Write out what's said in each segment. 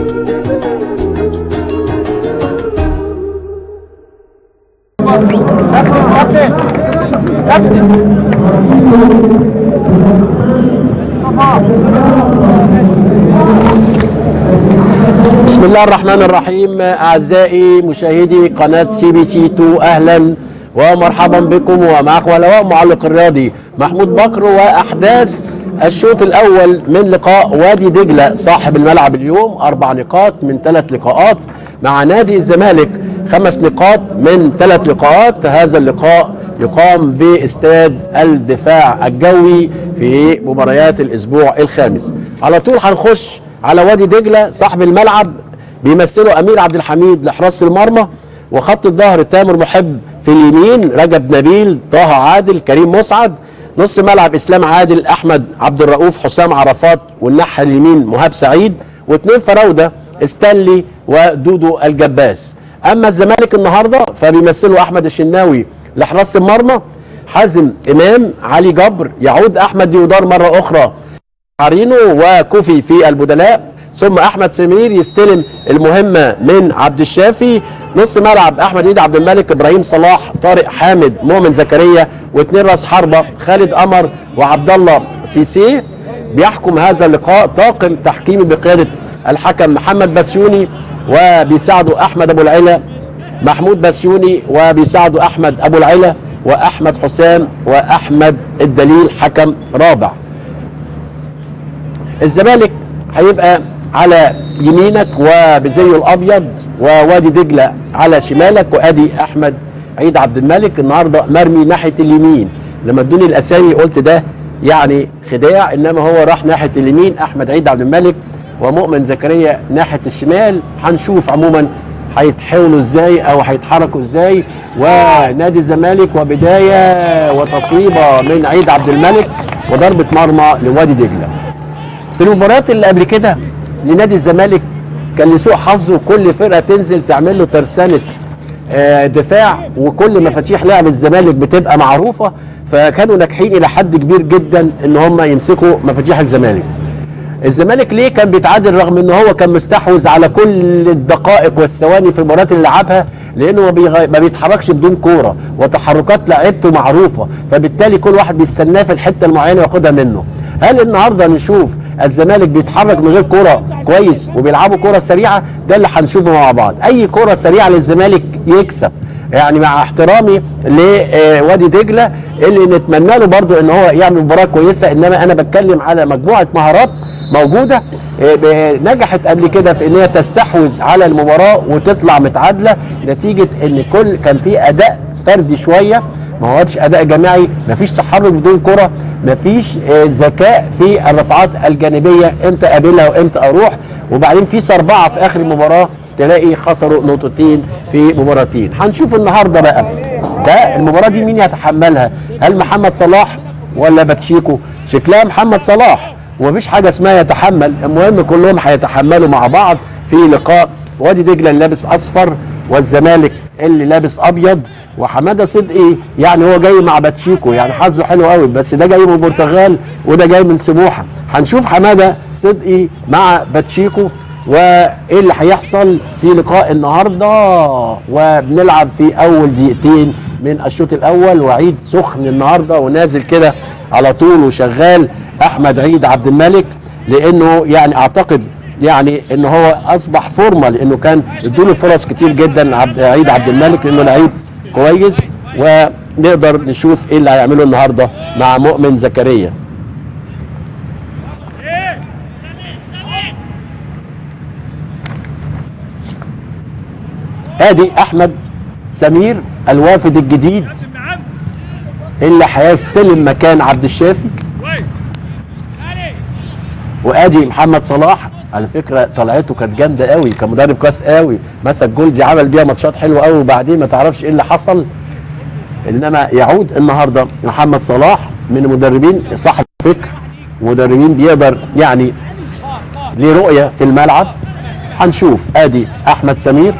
بسم الله الرحمن الرحيم اعزائي مشاهدي قناه سي بي سي 2 اهلا ومرحبا بكم ومعكم لواء معلق الرياضي محمود بكر واحداث الشوط الاول من لقاء وادي دجله صاحب الملعب اليوم اربع نقاط من ثلاث لقاءات مع نادي الزمالك خمس نقاط من ثلاث لقاءات هذا اللقاء يقام باستاد الدفاع الجوي في مباريات الاسبوع الخامس على طول هنخش على وادي دجله صاحب الملعب بيمثله امير عبد الحميد لحراسه المرمى وخط الظهر تامر محب في اليمين رجب نبيل طه عادل كريم مسعد نص ملعب اسلام عادل احمد عبد الرؤوف حسام عرفات والناحيه اليمين مهاب سعيد واثنين فراوده استانلي ودودو الجباس اما الزمالك النهارده فبيمثله احمد الشناوي لحراسه المرمى حازم امام علي جبر يعود احمد ديودار مره اخرى عارينو وكوفي في البدلاء ثم احمد سمير يستلم المهمه من عبد الشافي نص ملعب احمد عيد عبد الملك ابراهيم صلاح طارق حامد مؤمن زكريا واثنين راس حربه خالد قمر وعبد الله سيسي بيحكم هذا اللقاء طاقم تحكيمي بقياده الحكم محمد بسيوني وبيساعده احمد ابو العلا محمود بسيوني وبيساعده احمد ابو العلا واحمد حسام واحمد الدليل حكم رابع الزمالك هيبقى على يمينك وبزيه الابيض ووادي دجله على شمالك وادي احمد عيد عبد الملك النهارده مرمي ناحيه اليمين لما ادوني الاسامي قلت ده يعني خداع انما هو راح ناحيه اليمين احمد عيد عبد الملك ومؤمن زكريا ناحيه الشمال هنشوف عموما هيتحولوا ازاي او هيتحركوا ازاي ونادي الزمالك وبدايه وتصويبه من عيد عبد الملك وضربه مرمى لوادي دجله في المباريات اللي قبل كده لنادي الزمالك كان لسوء حظه كل فرقه تنزل تعمل له ترسانه آه، دفاع وكل مفاتيح لعب الزمالك بتبقى معروفه فكانوا ناجحين الى حد كبير جدا ان هم يمسكوا مفاتيح الزمالك. الزمالك ليه كان بيتعادل رغم ان هو كان مستحوذ على كل الدقائق والثواني في المباريات اللي لعبها لانه ما, بيغ... ما بيتحركش بدون كوره وتحركات لعيبته معروفه فبالتالي كل واحد بيستناه في الحته المعينه ياخدها منه. هل النهارده نشوف الزمالك بيتحرك من غير كوره كويس وبيلعبوا كوره سريعه ده اللي هنشوفه مع بعض اي كوره سريعه للزمالك يكسب يعني مع احترامي لوادي دجله اللي نتمنى له برضو ان هو يعمل مباراه كويسه انما انا بتكلم على مجموعه مهارات موجوده آه، نجحت قبل كده في ان هي تستحوذ على المباراه وتطلع متعادله نتيجه ان كل كان في اداء فردي شويه ما هوش اداء جماعي مفيش تحرك بدون كره مفيش آه، ذكاء في الرفعات الجانبيه امتى اقابلها وامتى اروح وبعدين في سربعه في اخر المباراه تلاقي خسروا نقطتين في مباراتين هنشوف النهارده بقى ده المباراه دي مين يتحملها هل محمد صلاح ولا باتشيكو شكلها محمد صلاح ومفيش حاجه اسمها يتحمل المهم كلهم هيتحملوا مع بعض في لقاء وادي دجله اللي لابس اصفر والزمالك اللي لابس ابيض وحماده صدقي يعني هو جاي مع باتشيكو يعني حظه حلو قوي بس ده جاي من البرتغال وده جاي من سموحه هنشوف حماده صدقي مع باتشيكو وايه اللي هيحصل في لقاء النهارده وبنلعب في اول دقيقتين من الشوط الاول وعيد سخن النهارده ونازل كده على طول وشغال احمد عيد عبد الملك لانه يعني اعتقد يعني ان هو اصبح فورمه لانه كان ادوله فرص كتير جدا عبد عيد عبد الملك لانه لعيب كويس ونقدر نشوف ايه اللي هيعمله النهارده مع مؤمن زكريا ادي احمد سمير الوافد الجديد اللي هيستلم مكان عبد الشافي وادي محمد صلاح على فكره طلعته كانت جامده قوي كمدرب كويس قوي مسك جولدي عمل بيها ماتشات حلوه قوي وبعدين ما تعرفش ايه اللي حصل انما يعود النهارده محمد صلاح من المدربين صاحب فكر مدربين بيقدر يعني ليه رؤيه في الملعب هنشوف ادي احمد سمير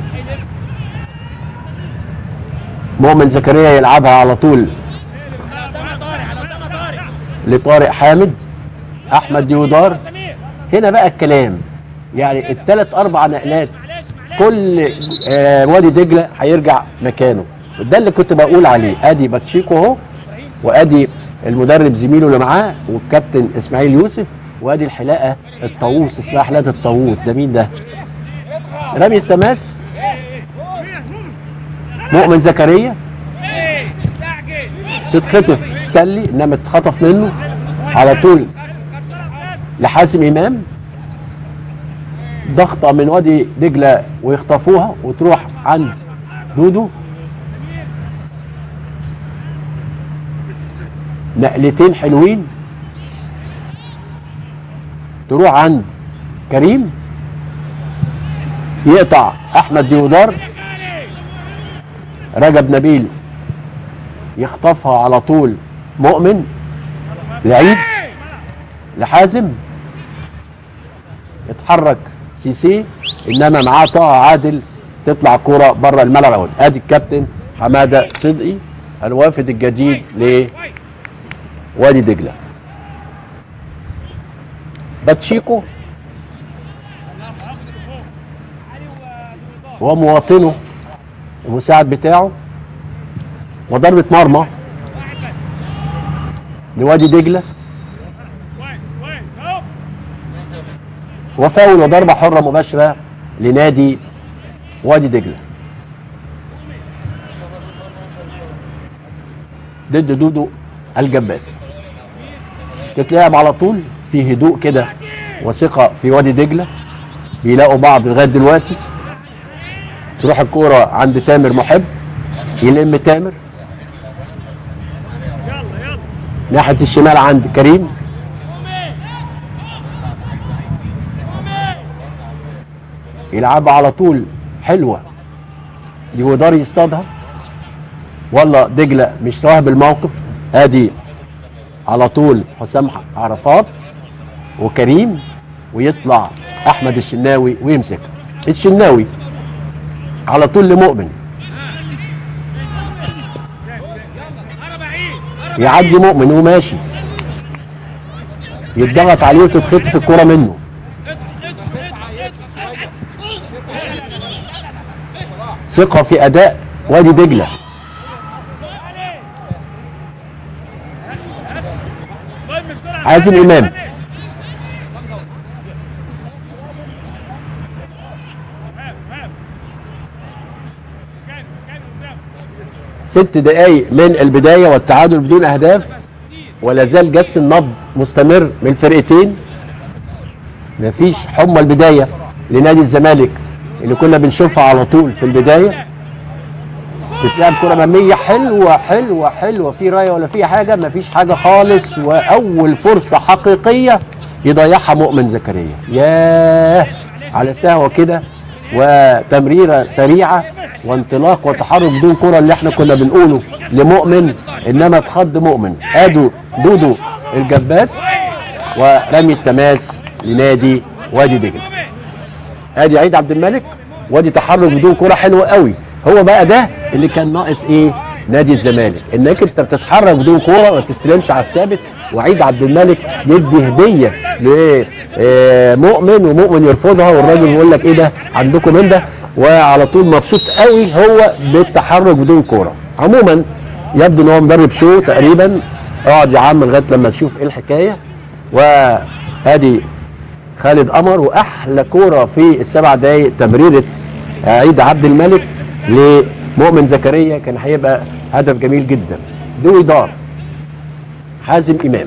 مؤمن زكريا يلعبها على طول لطارق حامد احمد ديودار هنا بقى الكلام يعني الثلاث اربع نقلات كل آه وادي دجله هيرجع مكانه ده اللي كنت بقول عليه ادي باتشيكو اهو وادي المدرب زميله اللي معاه والكابتن اسماعيل يوسف وادي الحلاقه الطاووس اسمها حلاقه الطاووس ده مين ده؟ رمي التماس مؤمن زكريا تتخطف ستانلي انما اتخطف منه على طول لحازم امام ضغطه من وادي دجله ويخطفوها وتروح عند دودو نقلتين حلوين تروح عند كريم يقطع احمد ديودار رجب نبيل يخطفها على طول مؤمن لعيد لحازم اتحرك سيسي انما معاه طه عادل تطلع كرة بره الملعب ادي الكابتن حماده صدقي الوافد الجديد لوادي دجله باتشيكو ومواطنه المساعد بتاعه وضربة مرمى لوادي دجلة وفاول وضربة حرة مباشرة لنادي وادي دجلة ضد دودو الجباس تتلعب على طول في هدوء كده وثقة في وادي دجلة بيلاقوا بعض لغاية دلوقتي تروح الكورة عند تامر محب يلم تامر ناحية الشمال عند كريم يلعبها على طول حلوة يقدر يصطادها ولا دجلة مش راهب الموقف ادي على طول حسام عرفات وكريم ويطلع احمد الشناوي ويمسك الشناوي على طول لمؤمن يعدي مؤمن وماشي يتضغط عليه وتتخطف الكرة منه ثقة في أداء وادي دجلة حازم إمام ست دقايق من البداية والتعادل بدون أهداف ولا زال جس النبض مستمر من الفرقتين مفيش حمى البداية لنادي الزمالك اللي كنا بنشوفها على طول في البداية تتلعب كرة مرمية حلوة حلوة حلوة في راية ولا في حاجة مفيش حاجة خالص وأول فرصة حقيقية يضيعها مؤمن زكريا ياه على سهوة كده وتمريرة سريعة وانطلاق وتحرك بدون كرة اللي احنا كنا بنقوله لمؤمن انما اتخض مؤمن ادوا دودو الجباس ورمي التماس لنادي وادي دجله ادي عيد عبد الملك وادي تحرك بدون كرة حلوة قوي هو بقى ده اللي كان ناقص ايه نادي الزمالك انك انت بتتحرك بدون كوره ما تستلمش على الثابت وعيد عبد الملك يدي هديه لمؤمن ومؤمن يرفضها والراجل يقول لك ايه ده عندكم من ده وعلى طول مبسوط قوي هو بالتحرك بدون كوره عموما يبدو ان هو مدرب شو تقريبا اقعد يا عم لغايه لما تشوف ايه الحكايه وادي خالد قمر واحلى كوره في السبع دقائق تمريره عيد عبد الملك لمؤمن زكريا كان هيبقى هدف جميل جدا دوي دار حازم امام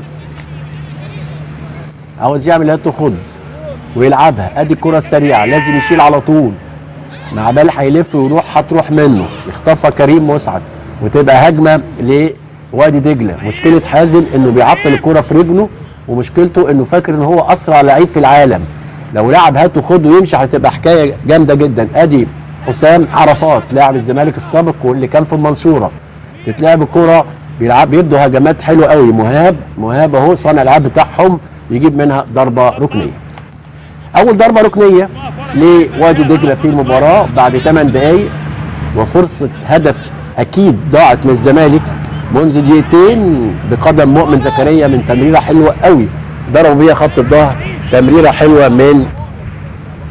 عاوز يعمل هات خد ويلعبها ادي الكره السريعه لازم يشيل على طول مع بال هيلف ويروح هتروح منه يخطفها كريم مسعد وتبقى هجمه لوادي دجله مشكله حازم انه بيعطل الكره في رجله ومشكلته انه فاكر ان هو اسرع لعيب في العالم لو لعب هات وخد ويمشي هتبقى حكايه جامده جدا ادي حسام عرفات لاعب الزمالك السابق واللي كان في المنصوره تتلعب الكره بيلعب بيدوا هجمات حلوه قوي مهاب مهاب اهو صانع الالعاب بتاعهم يجيب منها ضربه ركنيه اول ضربه ركنيه لوادي دجله في المباراه بعد 8 دقائق وفرصه هدف اكيد ضاعت من الزمالك منذ دقيقتين بقدم مؤمن زكريا من تمريره حلوه قوي ضربوا بيها خط الظهر تمريره حلوه من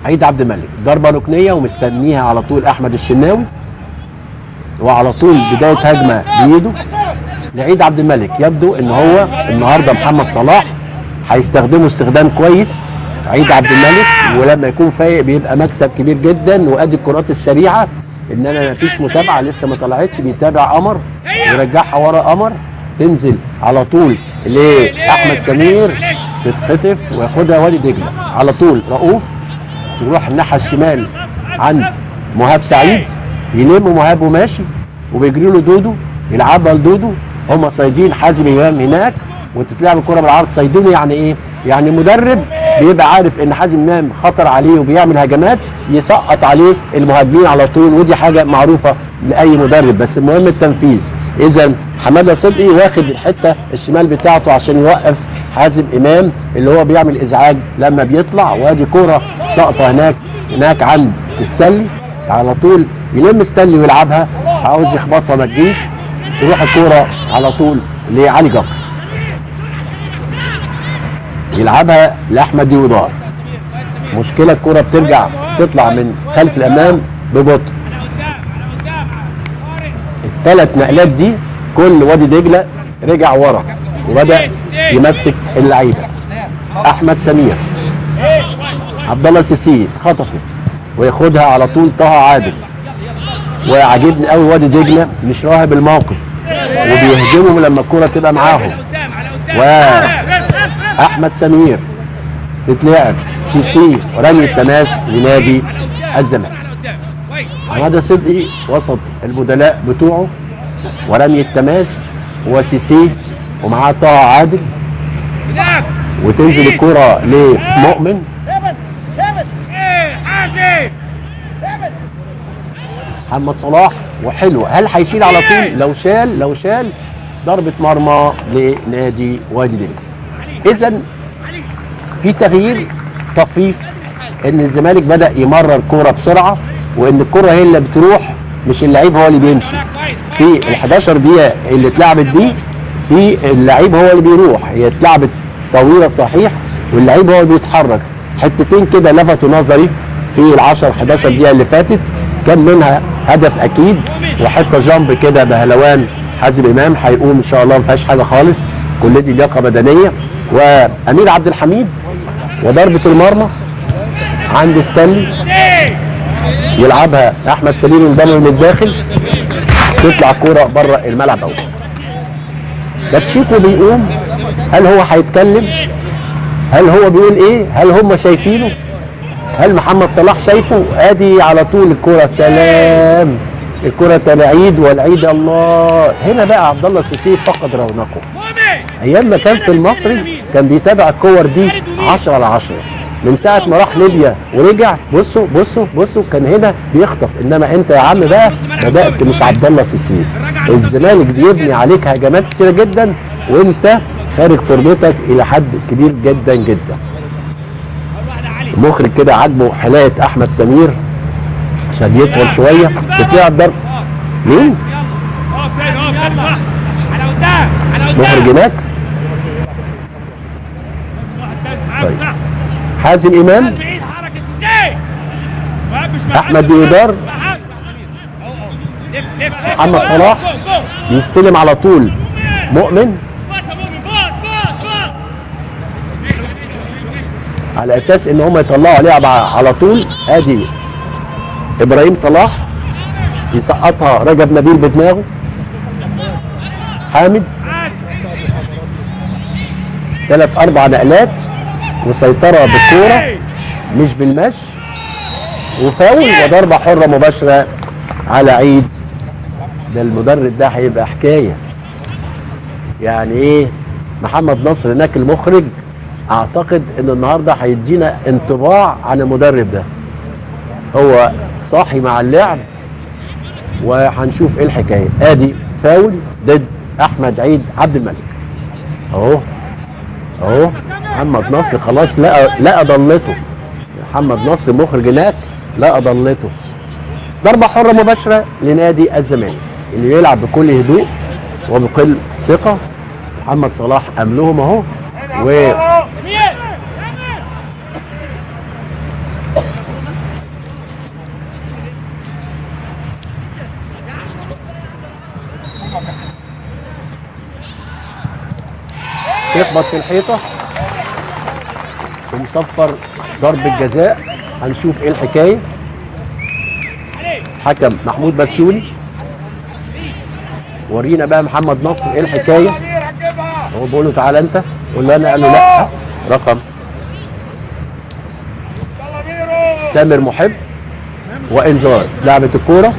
عيد عبد الملك ضربه ركنيه ومستنيها على طول احمد الشناوي وعلى طول بدايه هجمه بايده لعيد عبد الملك يبدو ان هو النهارده محمد صلاح هيستخدمه استخدام كويس عيد عبد الملك ولما يكون فايق بيبقى مكسب كبير جدا وادي الكرات السريعه انما ما فيش متابعه لسه ما طلعتش بيتابع قمر يرجعها ورا قمر تنزل على طول لاحمد سمير تتخطف وياخدها وادي دجله على طول رؤوف تروح الناحيه الشمال عند مهاب سعيد يلم مهاب وماشي وبيجري له دودو يلعبها لدودو هم صيادين حازم امام هناك وتتلعب الكره بالعرض صيدوني يعني ايه؟ يعني مدرب بيبقى عارف ان حازم امام خطر عليه وبيعمل هجمات يسقط عليه المهاجمين على طول ودي حاجه معروفه لاي مدرب بس المهم التنفيذ اذا حماده صدقي واخد الحته الشمال بتاعته عشان يوقف حازم امام اللي هو بيعمل ازعاج لما بيطلع وادي كوره ساقطه هناك هناك عند ستانلي على طول يلم ستانلي ويلعبها عاوز يخبطها ما تجيش تروح الكوره على طول لعلي جبر يلعبها لاحمد ديودار مشكله الكوره بترجع تطلع من خلف الامام ببطء الثلاث نقلات دي كل وادي دجله رجع ورا وبدا يمسك اللعيبه احمد سمير عبد الله سيسي اتخطفت وياخدها على طول طه عادل وعاجبني قوي وادي دجله مش راهب الموقف وبيهجموا لما الكوره تبقى معاهم واحمد سمير تتلعب سيسي رمي التماس لنادي الزمالك حماده صدقي وسط البدلاء بتوعه ورمي التماس وسيسي ومعاه طه عادل وتنزل الكرة لمؤمن محمد صلاح وحلو هل هيشيل على طول لو شال لو شال ضربة مرمى لنادي وادي دجلة اذا في تغيير طفيف ان الزمالك بدا يمرر كوره بسرعه وان الكوره هي اللي بتروح مش اللعيب هو اللي بيمشي في ال 11 دقيقه اللي اتلعبت دي في اللعيب هو اللي بيروح هي اتلعبت طويله صحيح واللعيب هو اللي بيتحرك حتتين كده لفتوا نظري في ال 10 11 دقيقه اللي فاتت كان منها هدف اكيد وحته جامب كده بهلوان حازم امام هيقوم ان شاء الله ما فيهاش حاجه خالص كل دي لياقه بدنيه وامير عبد الحميد وضربه المرمى عند ستانلي يلعبها احمد سليم انضم من الداخل تطلع كوره بره الملعب اوت باتشيكو بيقوم هل هو هيتكلم هل هو بيقول ايه هل هم شايفينه هل محمد صلاح شايفه ادي على طول الكوره سلام الكره تبعيد والعيد الله هنا بقى عبد الله السيسي فقد رونقه ايام ما كان في المصري كان بيتابع الكور دي 10 على 10 من ساعه ما راح ليبيا ورجع بصوا بصوا بصوا كان هنا بيخطف انما انت يا عم بقى بدات مش عبد الله سيسي الزمالك بيبني عليك هجمات كتيره جدا وانت خارج فورمتك الى حد كبير جدا جدا المخرج كده عاجبه حلاقه احمد سمير عشان يطول شويه تتلعب ضرب مين؟ مخرج هناك طيب حازم امام احمد ديودار محمد صلاح يستلم على طول مؤمن على اساس ان هم يطلعوا لعبه على طول ادي ابراهيم صلاح يسقطها رجب نبيل بدماغه حامد ثلاث اربع نقلات وسيطره بالكوره مش بالمشي وفاول وضربه حره مباشره على عيد ده المدرب ده هيبقى حكايه يعني ايه محمد نصر هناك المخرج اعتقد ان النهارده هيدينا انطباع عن المدرب ده هو صاحي مع اللعب وهنشوف ايه الحكايه ادي فاول ضد احمد عيد عبد الملك اهو اهو محمد نصر خلاص لقى لقى ضلته محمد نصر مخرج هناك لقى ضلته ضربه حره مباشره لنادي الزمالك اللي بيلعب بكل هدوء وبكل ثقه محمد صلاح املهم اهو و بيخبط في الحيطه ومصفر ضربه جزاء هنشوف ايه الحكايه حكم محمود بسيوني ورينا بقى محمد نصر ايه الحكايه هو بيقول له تعالى انت قول له انا قال له لا رقم تامر محب وانذار لعبه الكوره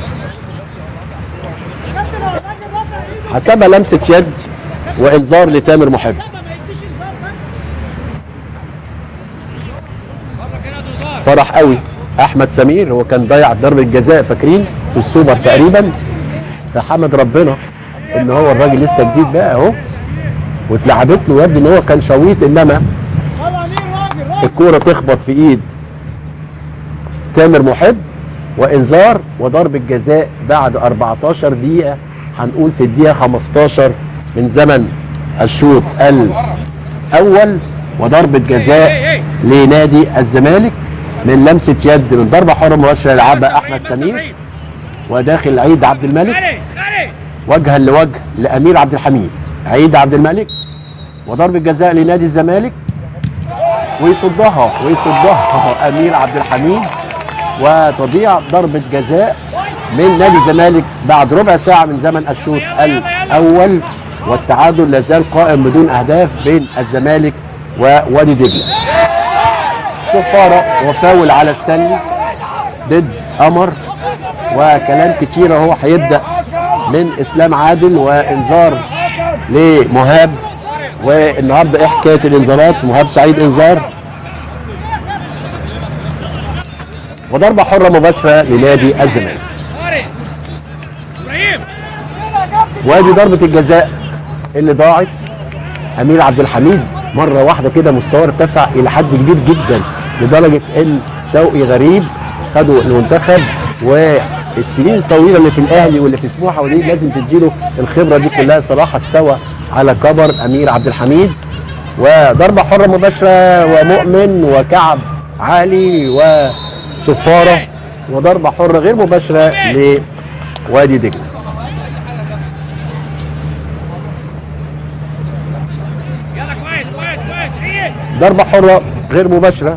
حسبها لمسه يد وانذار لتامر محب فرح قوي احمد سمير هو كان ضيع ضربه جزاء فاكرين في السوبر تقريبا فحمد ربنا ان هو الراجل لسه جديد بقى اهو واتلعبت له يد ان هو كان شويط انما الكوره تخبط في ايد تامر محب وانذار وضربه جزاء بعد 14 دقيقه هنقول في الدقيقه 15 من زمن الشوط الاول وضربه جزاء لنادي الزمالك من لمسه يد من ضربه حره مباشره يلعبها احمد سمير وداخل عيد عبد الملك وجها لوجه لامير عبد الحميد عيد عبد الملك وضربه جزاء لنادي الزمالك ويصدها ويصدها امير عبد الحميد وتضيع ضربه جزاء من نادي الزمالك بعد ربع ساعه من زمن الشوط الاول والتعادل لازال قائم بدون اهداف بين الزمالك ووادي دجله صفاره وفاول على ستانلي ضد قمر وكلام كتير اهو هيبدا من اسلام عادل وانذار لمهاب والنهارده ايه حكايه الانذارات مهاب سعيد انذار وضربه حره مباشره لنادي الزمالك وادي ضربه الجزاء اللي ضاعت امير عبد الحميد مره واحده كده مستواه ارتفع الى حد كبير جدا لدرجه ان شوقي غريب خدوا المنتخب والسنين الطويله اللي في الاهلي واللي في سموحه ودي لازم تديله الخبره دي كلها صراحه استوى على كبر امير عبد الحميد وضربه حره مباشره ومؤمن وكعب عالي وصفاره وضربه حره غير مباشره لوادي دجله يلا كويس كويس كويس عيد ضربه حره غير مباشره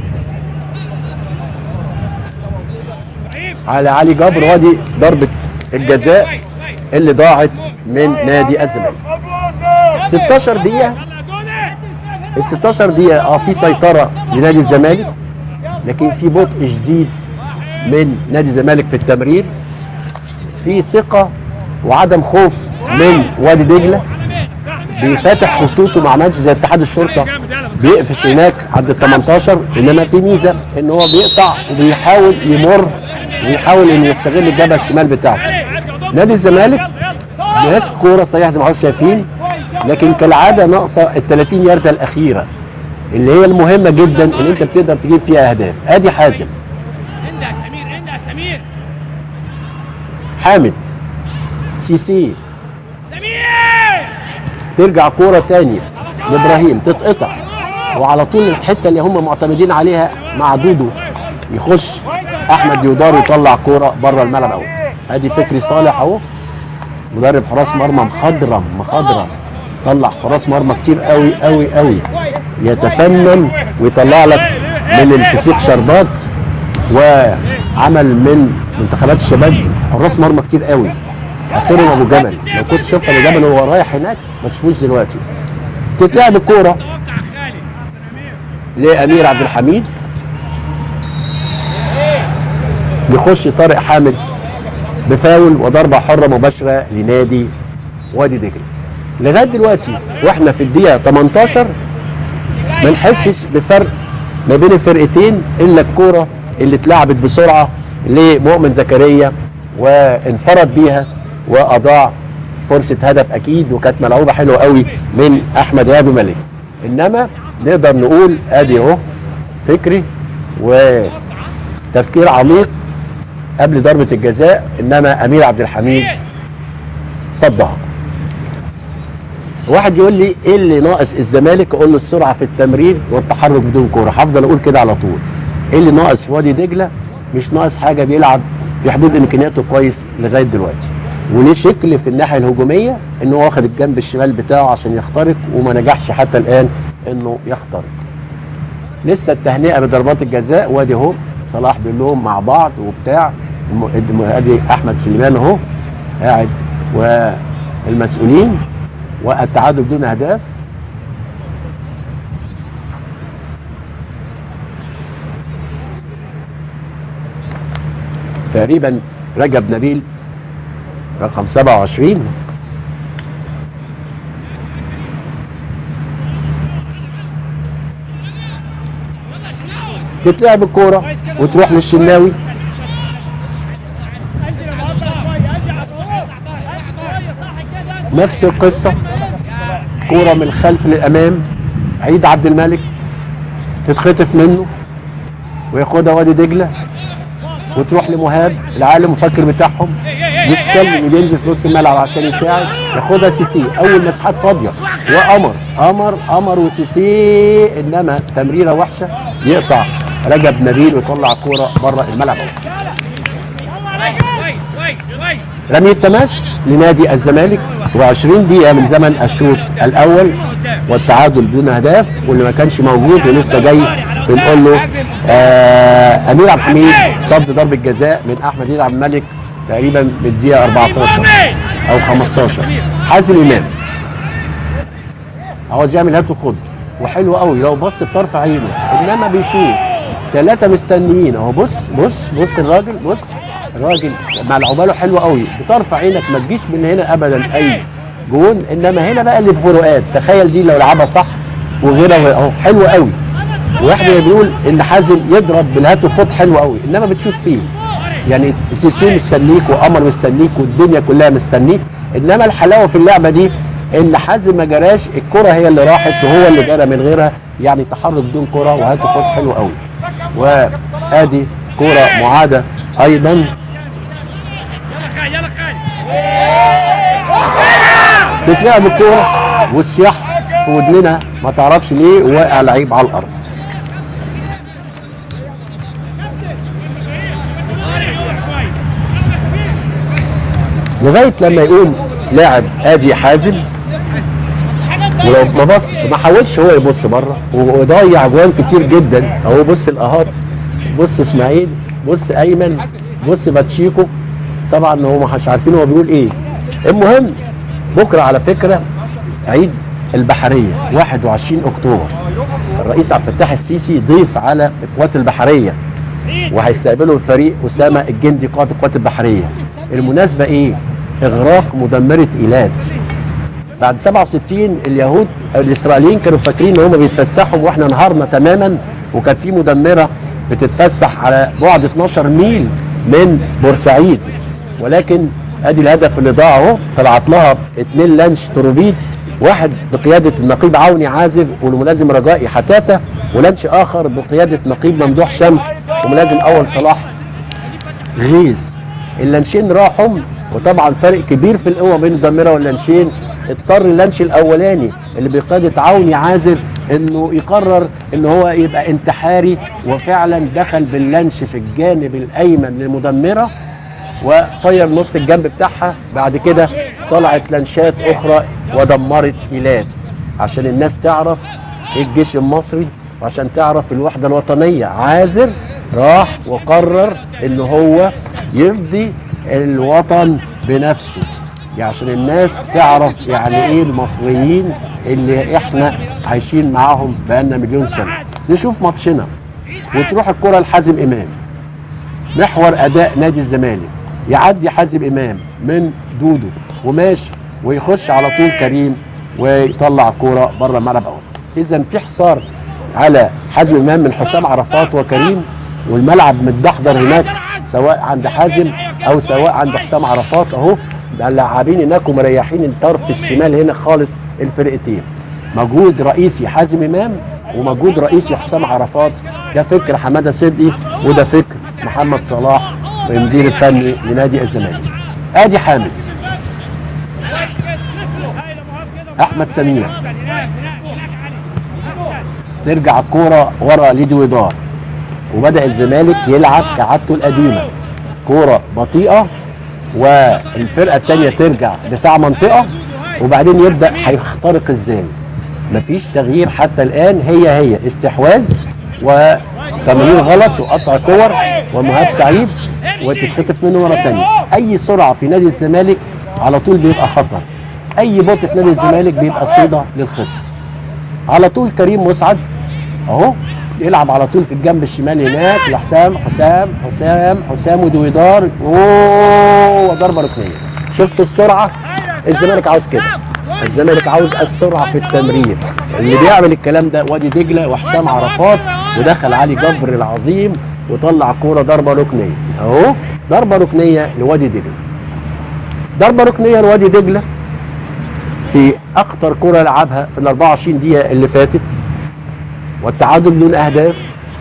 ابراهيم على علي جبر وادي ضربه الجزاء اللي ضاعت من نادي الزمالك 16 دقيقه يلا يا جوني ال 16 دقيقة اه في سيطرة لنادي الزمالك لكن في بطء شديد من نادي الزمالك في التمرير في ثقة وعدم خوف من وادي دجلة بيفتح خطوطه ما عملش زي اتحاد الشرطة بيقفش هناك عند ال 18 انما في ميزة ان هو بيقطع وبيحاول يمر ويحاول انه يستغل الجبهة الشمال بتاعته نادي الزمالك ماسك كورة صحيح زي ما حضرتك شايفين لكن كالعاده ناقصه ال 30 يارده الاخيره اللي هي المهمه جدا ان انت بتقدر تجيب فيها اهداف ادي حازم انت يا سمير انت يا سمير حامد سي سي سمير ترجع كوره تاني لابراهيم تتقطع وعلى طول الحته اللي هم معتمدين عليها مع دودو يخش احمد يودار يطلع كوره بره الملعب اهو ادي فكري صالح اهو مدرب حراس مرمى مخضرم مخضرم طلع حراس مرمى كتير قوي قوي قوي يتفنن ويطلع لك من الفسيخ شربات وعمل من منتخبات الشباب حراس مرمى كتير قوي اخرهم ابو جمل لو كنت شفت ابو جمل وهو رايح هناك ما تشوفوش دلوقتي تتلعب الكوره توقع خالد لامير عبد الحميد يخش طارق حامد بفاول وضربه حره مباشره لنادي وادي دجله لغايه دلوقتي واحنا في الدقيقه 18 ما نحسش بفرق ما بين الفرقتين الا الكوره اللي اتلعبت بسرعه لمؤمن زكريا وانفرد بيها واضاع فرصه هدف اكيد وكانت ملعوبه حلوه قوي من احمد ايهاب ملك انما نقدر نقول ادي اهو فكري وتفكير عميق قبل ضربه الجزاء انما امير عبد الحميد صدها واحد يقول لي ايه اللي ناقص الزمالك اقول له السرعه في التمرير والتحرك بدون كوره هفضل اقول كده على طول ايه اللي ناقص في وادي دجله مش ناقص حاجه بيلعب في حدود امكانياته كويس لغايه دلوقتي وليه شكل في الناحيه الهجوميه ان هو واخد الجنب الشمال بتاعه عشان يخترق وما نجحش حتى الان انه يخترق لسه التهنئه بضربات الجزاء وادي اهو صلاح بيقول لهم مع بعض وبتاع الم- الم- ادي احمد سليمان اهو قاعد والمسؤولين والتعادل بدون اهداف تقريبا رجب نبيل رقم 27 تتلعب الكوره وتروح للشناوي انزل يا محمد شويه انزل على الجول. شويه صح كده نفس القصه كوره من الخلف للامام عيد عبد الملك تتخطف منه وياخدها وادي دجله وتروح لمهاب العالم مفكر بتاعهم يستلم بينزل في نص الملعب عشان يساعد ياخدها سيسي اول مساحات فاضيه وقمر قمر قمر وسيسي انما تمريره وحشه يقطع رجب نبيل ويطلع كوره بره الملعب كويس كويس كويس رمي التماس لنادي الزمالك و20 دقيقة من زمن الشوط الأول والتعادل بدون أهداف واللي ما كانش موجود ولسه جاي بنقول له آه أمير عبد الحميد صد ضربة جزاء من أحمد عيد عبد الملك تقريبا من الدقيقة 14 أو 15 حازم إمام عاوز يعمل هات وخد وحلو قوي لو بص بطرف عينه انما بيشوف ثلاثه مستنيين اهو بص بص بص الراجل بص الراجل ملعوبه له حلو قوي بطرف عينك ما تجيش من هنا ابدا اي جون انما هنا بقى اللي بفروقات تخيل دي لو لعبها صح وغيرها اهو حلو قوي واحد بيقول ان حازم يضرب بالهات وخد حلو قوي انما بتشوت فيه يعني سيسي مستنيك وقمر مستنيك والدنيا كلها مستنيك انما الحلاوه في اللعبه دي ان حازم ما جراش الكره هي اللي راحت وهو اللي جرى من غيرها يعني تحرك بدون كره وهات وخد حلو قوي وادي كره معاده ايضا يلا خالد يلا خالد تتلعب الكوره والصياح في ودننا ما تعرفش ليه واقع لعيب على الارض شويه لغايه لما يقوم لاعب ادي حازم ولو ما بصش ما حاولش هو يبص بره وضيع جوان كتير جدا اهو بص الاهات بص اسماعيل بص ايمن بص باتشيكو طبعا هو مش عارفين هو بيقول ايه المهم بكره على فكره عيد البحريه 21 اكتوبر الرئيس عبد الفتاح السيسي ضيف على القوات البحريه وهيستقبله الفريق اسامه الجندي قائد القوات البحريه المناسبه ايه اغراق مدمره ايلات بعد 67 اليهود الاسرائيليين كانوا فاكرين ان هم بيتفسحوا واحنا انهارنا تماما وكان في مدمره بتتفسح على بعد 12 ميل من بورسعيد ولكن ادي الهدف اللي ضاع اهو طلعت لها اتنين لانش تروبيد واحد بقياده النقيب عوني عازر والملازم رجائي حتاته ولانش اخر بقياده نقيب ممدوح شمس وملازم اول صلاح غيث اللانشين راحوا وطبعا فرق كبير في القوه بين الدمره واللانشين اضطر اللانش الاولاني اللي بقياده عوني عازر انه يقرر ان هو يبقى انتحاري وفعلا دخل باللانش في الجانب الايمن للمدمره وطير نص الجنب بتاعها بعد كده طلعت لانشات اخرى ودمرت ايلات عشان الناس تعرف ايه الجيش المصري وعشان تعرف الوحده الوطنيه عازر راح وقرر ان هو يفدي الوطن بنفسه يعني عشان الناس تعرف يعني ايه المصريين اللي احنا عايشين معاهم بقالنا مليون سنه نشوف ماتشنا وتروح الكره لحازم امام محور اداء نادي الزمالك يعدي حازم امام من دودو وماشي ويخش على طول كريم ويطلع كوره بره الملعب اول اذا في حصار على حازم امام من حسام عرفات وكريم والملعب متدحضر هناك سواء عند حازم او سواء عند حسام عرفات اهو اللاعبين هناك ومريحين الطرف الشمال هنا خالص الفرقتين مجهود رئيسي حازم امام ومجهود رئيسي حسام عرفات ده فكر حماده صدقي وده فكر محمد صلاح المدير الفني لنادي الزمالك ادي حامد احمد سمير ترجع الكوره ورا ليدي ودار وبدا الزمالك يلعب كعادته القديمه كوره بطيئه والفرقه الثانيه ترجع دفاع منطقه وبعدين يبدا هيخترق ازاي مفيش تغيير حتى الان هي هي استحواذ وتمرير غلط وقطع كور ومهاب سعيد وتتخطف منه مره ثانيه اي سرعه في نادي الزمالك على طول بيبقى خطر اي بطء في نادي الزمالك بيبقى صيده للخصم على طول كريم مسعد اهو يلعب على طول في الجنب الشمال هناك لحسام حسام حسام حسام ودويدار اوه ضربه ركنيه شفتوا السرعه الزمالك عاوز كده الزمالك عاوز السرعه في التمرير اللي بيعمل الكلام ده وادي دجله وحسام عرفات ودخل علي جبر العظيم وطلع كوره ضربه ركنيه اهو ضربه ركنيه لوادي دجله ضربه ركنيه لوادي دجله في اخطر كره لعبها في ال 24 دقيقه اللي فاتت والتعادل بدون اهداف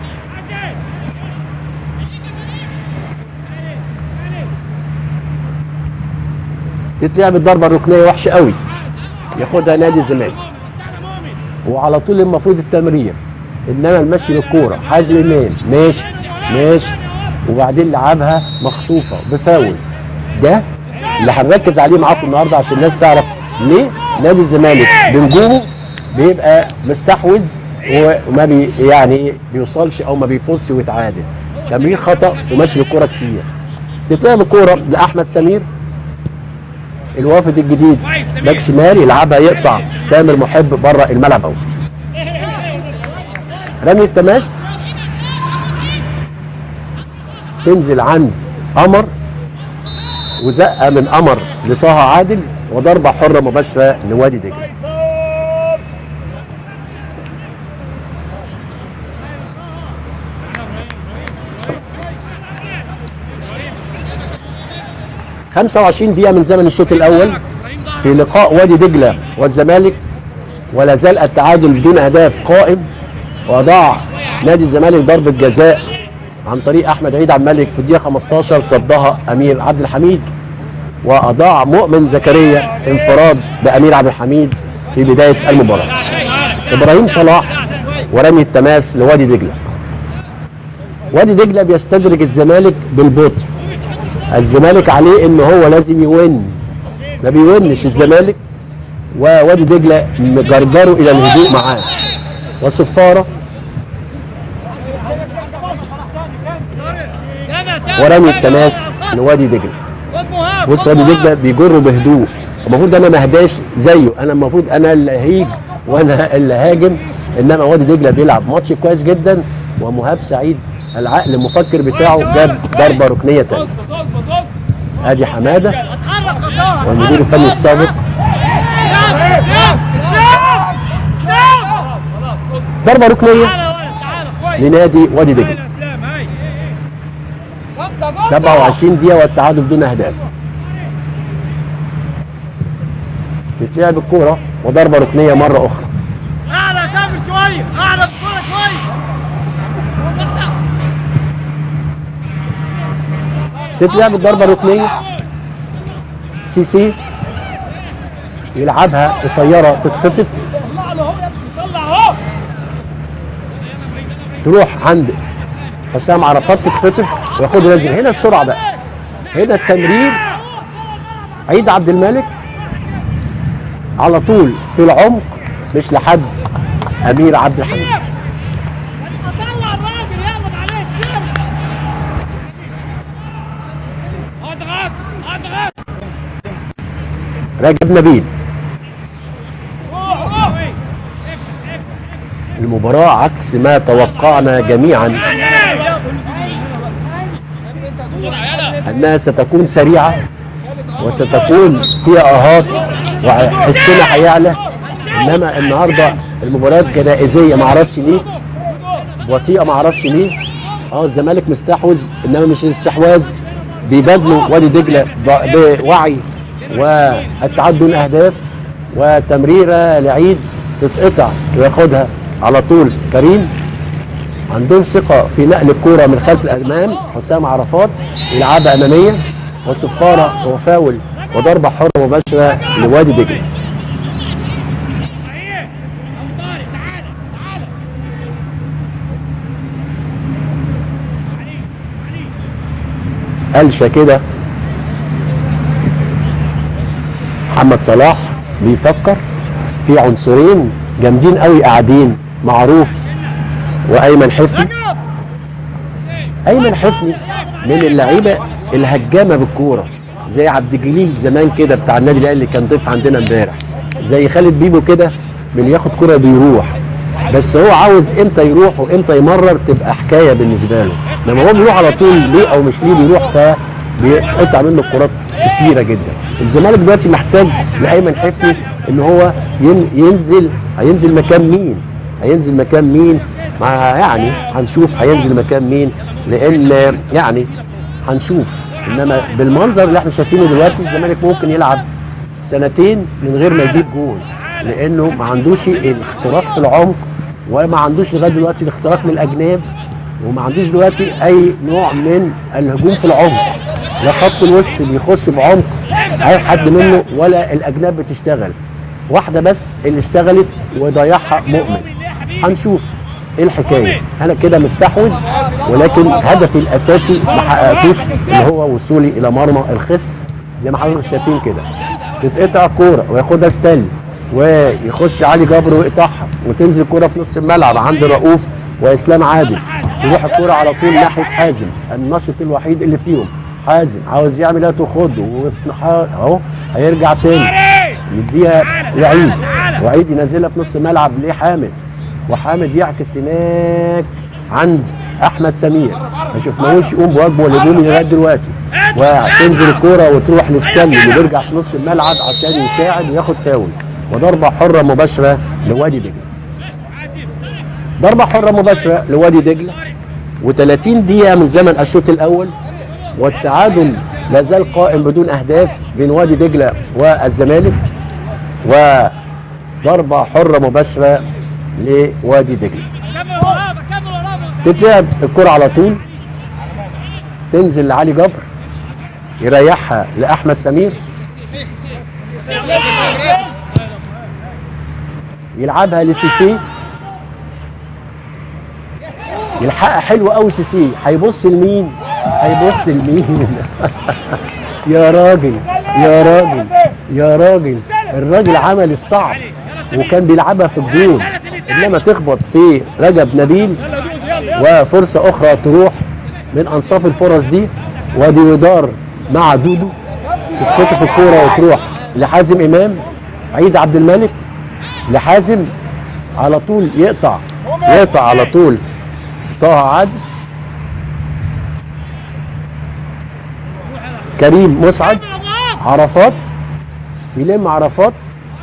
تتلعب الضربه الركنيه وحشه قوي ياخدها نادي الزمالك وعلى طول المفروض التمرير انما المشي بالكوره حازم امام ماشي ماشي وبعدين لعبها مخطوفه بفاول ده اللي هنركز عليه معاكم النهارده عشان الناس تعرف ليه نادي الزمالك بنجومه بيبقى مستحوذ وما بي يعني بيوصلش او ما بيفوزش ويتعادل تمرير خطا وماشي بالكوره كتير تتلعب الكوره لاحمد سمير الوافد الجديد باك شمال يلعبها يقطع تامر محب بره الملعب اوت رمي التماس تنزل عند قمر وزقه من قمر لطه عادل وضربه حره مباشره لوادي دجله خمسة وعشرين دقيقة من زمن الشوط الأول في لقاء وادي دجلة والزمالك ولا زال التعادل بدون أهداف قائم وضاع نادي الزمالك ضربة جزاء عن طريق أحمد عيد عبد الملك في الدقيقة 15 صدها أمير عبد الحميد وأضاع مؤمن زكريا انفراد بأمير عبد الحميد في بداية المباراة إبراهيم صلاح ورمي التماس لوادي دجلة وادي دجلة بيستدرج الزمالك بالبطء الزمالك عليه ان هو لازم يون ما بيونش الزمالك ووادي دجله مجرجره الى الهدوء معاه وصفاره ورمي التماس لوادي دجله بص وادي دجله بيجره بهدوء المفروض انا ما اهداش زيه انا المفروض انا اللي هيج وانا اللي هاجم انما وادي دجله بيلعب ماتش كويس جدا ومهاب سعيد العقل المفكر بتاعه جاب ضربه ركنيه تانية ادي حماده والمدير الفني السابق ضربه ركنيه لنادي وادي دجله 27 دقيقه والتعادل بدون اهداف تتلعب الكوره وضربه ركنيه مره اخرى اعلى تامر شويه اعلى بالكوره شويه تتلعب الضربه الركنيه سي سي يلعبها قصيره تتخطف طلع له اهو يا ابني طلع اهو تروح عند حسام عرفات تتخطف وياخدها ينزل هنا السرعه بقى هنا التمرير عيد عبد الملك على طول في العمق مش لحد امير عبد الحميد طلع الراجل يقبض عليه الشير اضغط اضغط رجب نبيل روح روح المباراة عكس ما توقعنا جميعا أنها ستكون سريعة وستكون فيها آهات وحسنا هيعلى إنما النهاردة المباريات جنائزية معرفش ليه بطيئة معرفش ليه اه الزمالك مستحوذ إنما مش الاستحواذ بيبادلوا وادي دجلة ب- بوعي والتعادل دون أهداف وتمريرة لعيد تتقطع وياخدها على طول كريم عندهم ثقة في نقل الكرة من خلف الأمام حسام عرفات يلعبها أمامية وصفارة وفاول وضربة حرة مباشرة لوادي دجلة صحيح ابو طارق تعالى تعالى علي علي قلشة كده محمد صلاح بيفكر في عنصرين جامدين قوي قاعدين معروف وايمن حفني ايمن حفني من اللعيبه الهجامه بالكوره زي عبد الجليل زمان كده بتاع النادي الاهلي اللي كان ضيف عندنا امبارح زي خالد بيبو كده من ياخد كرة بيروح بس هو عاوز امتى يروح وامتى يمرر تبقى حكايه بالنسبه له لما هو بيروح على طول ليه او مش ليه بيروح فبيقطع منه الكرات كتيره جدا الزمالك دلوقتي محتاج لايمن حفني ان هو ين- ينزل هينزل مكان مين هينزل مكان مين مع يعني هنشوف هينزل مكان مين لان يعني هنشوف انما بالمنظر اللي احنا شايفينه دلوقتي الزمالك ممكن يلعب سنتين من غير ما يجيب جول لانه ما عندوش الاختراق في العمق وما عندوش لغايه دلوقتي الاختراق من الاجناب وما عندوش دلوقتي اي نوع من الهجوم في العمق لا خط الوسط بيخش بعمق اي حد منه ولا الاجناب بتشتغل واحده بس اللي اشتغلت وضيعها مؤمن هنشوف ايه الحكايه انا كده مستحوذ ولكن هدفي الاساسي ما حققتوش اللي هو وصولي الى مرمى الخصم زي ما حضرتك شايفين كده تتقطع كوره وياخدها ستانلي ويخش علي جبر ويقطعها وتنزل كوره في نص الملعب عند رؤوف واسلام عادل يروح الكوره على طول ناحيه حازم النشط الوحيد اللي فيهم حازم عاوز يعمل ايه تخده ويتنح- اهو هيرجع تاني يديها لعيد وعيد ينزلها في نص الملعب لحامد وحامد يعكس هناك عند احمد سمير ما شفناهوش يقوم بواجبه الهجومي لغايه دلوقتي وتنزل الكوره وتروح لستانلي اللي بيرجع في نص الملعب عشان يساعد وياخد فاول وضربه حره مباشره لوادي دجله ضربه حره مباشره لوادي دجله و30 دقيقه من زمن الشوط الاول والتعادل لا زال قائم بدون اهداف بين وادي دجله والزمالك وضربه حره مباشره لوادي دجله كمل وراه كمل وراه تتلعب الكرة على طول تنزل لعلي جبر يريحها لأحمد سمير يلعبها لسيسي يلحقها حلو قوي سيسي هيبص لمين هيبص لمين يا راجل يا راجل يا راجل الراجل عمل الصعب وكان بيلعبها في الجون انما تخبط في رجب نبيل وفرصه اخرى تروح من انصاف الفرص دي وادي ودار مع دودو تتخطف الكوره وتروح لحازم امام عيد عبد الملك لحازم على طول يقطع يقطع على طول طه عادل كريم مسعد عرفات يلم عرفات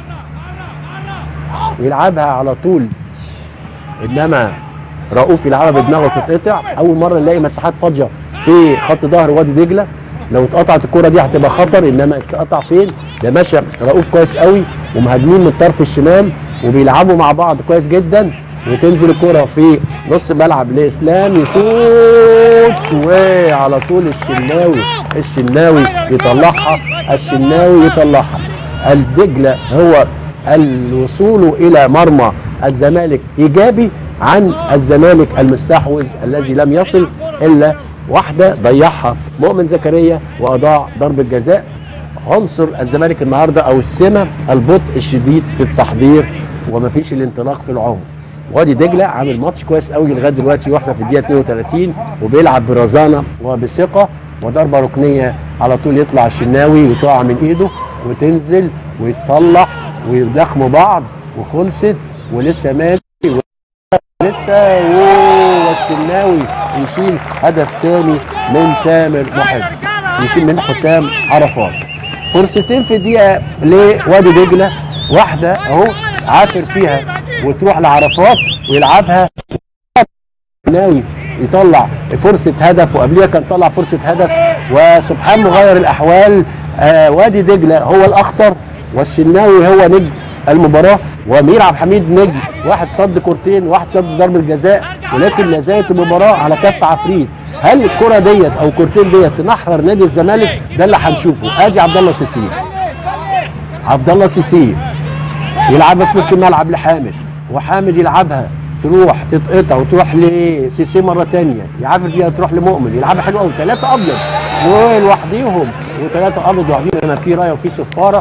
ويلعبها على طول انما رؤوف يلعبها بدماغه تتقطع اول مره نلاقي مساحات فاضيه في خط ظهر وادي دجله لو اتقطعت الكره دي هتبقى خطر انما اتقطع فين ده ماشي رؤوف كويس قوي ومهاجمين من الطرف الشمال وبيلعبوا مع بعض كويس جدا وتنزل الكره في نص ملعب لاسلام يشوط وعلى طول الشناوي الشناوي يطلعها الشناوي يطلعها الدجله هو الوصول الى مرمى الزمالك ايجابي عن الزمالك المستحوذ الذي لم يصل الا واحده ضيعها مؤمن زكريا واضاع ضربه جزاء عنصر الزمالك النهارده او السمه البطء الشديد في التحضير ومفيش الانطلاق في العمر وادي دجله عامل ماتش كويس قوي لغايه دلوقتي واحنا في الدقيقه 32 وبيلعب برزانه وبثقه وضربه ركنيه على طول يطلع الشناوي وتقع من ايده وتنزل ويتصلح ويدخموا بعض وخلصت ولسه ماشي لسه أوه، والشناوي يشيل هدف تاني من تامر محب يشيل من حسام عرفات فرصتين في الدقيقه لوادي دجله واحده اهو عافر فيها وتروح لعرفات ويلعبها ناوي يطلع فرصة هدف وقبليها كان طلع فرصة هدف وسبحان مغير الأحوال آه وادي دجلة هو الأخطر والشناوي هو نجم المباراة ومير عبد الحميد نجم واحد صد كورتين واحد صد ضربة جزاء ولكن لا زالت المباراة على كف عفريت هل الكرة ديت أو الكورتين ديت تنحرر نادي الزمالك ده اللي هنشوفه ادي عبد الله سيسي عبد الله سيسي يلعبها في نص الملعب لحامد وحامد يلعبها تروح تتقطع وتروح لسيسي مره تانية يعافر فيها تروح لمؤمن يلعبها حلوه قوي ثلاثه ابيض دول لوحديهم وثلاثه ابيض لوحديهم هنا في رايه وفي صفاره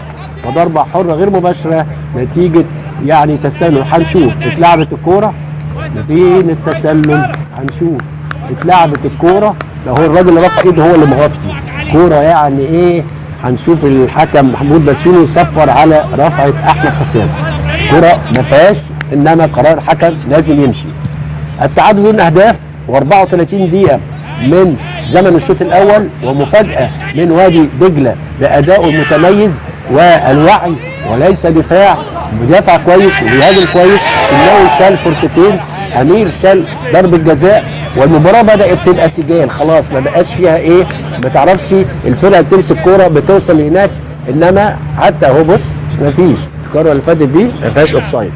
وضربه حره غير مباشره نتيجه يعني تسلل هنشوف اتلعبت الكوره فين التسلل هنشوف اتلعبت الكوره ده هو الراجل اللي رفع ايده هو اللي مغطي كوره يعني ايه هنشوف الحكم محمود بسيوني يصفر على رفعه احمد حسام كوره ما فيهاش انما قرار حكم لازم يمشي التعادل دون اهداف و34 دقيقه من زمن الشوط الاول ومفاجاه من وادي دجله بادائه المتميز والوعي وليس دفاع بيدافع كويس وبيهاجم كويس الشناوي شال فرصتين امير شال ضربه جزاء والمباراه بدات تبقى سجال خلاص ما بقاش فيها ايه ما تعرفش الفرقه اللي بتمسك كوره بتوصل هناك انما حتى اهو بص ما فيش الكره اللي فاتت دي ما فيهاش اوف سايد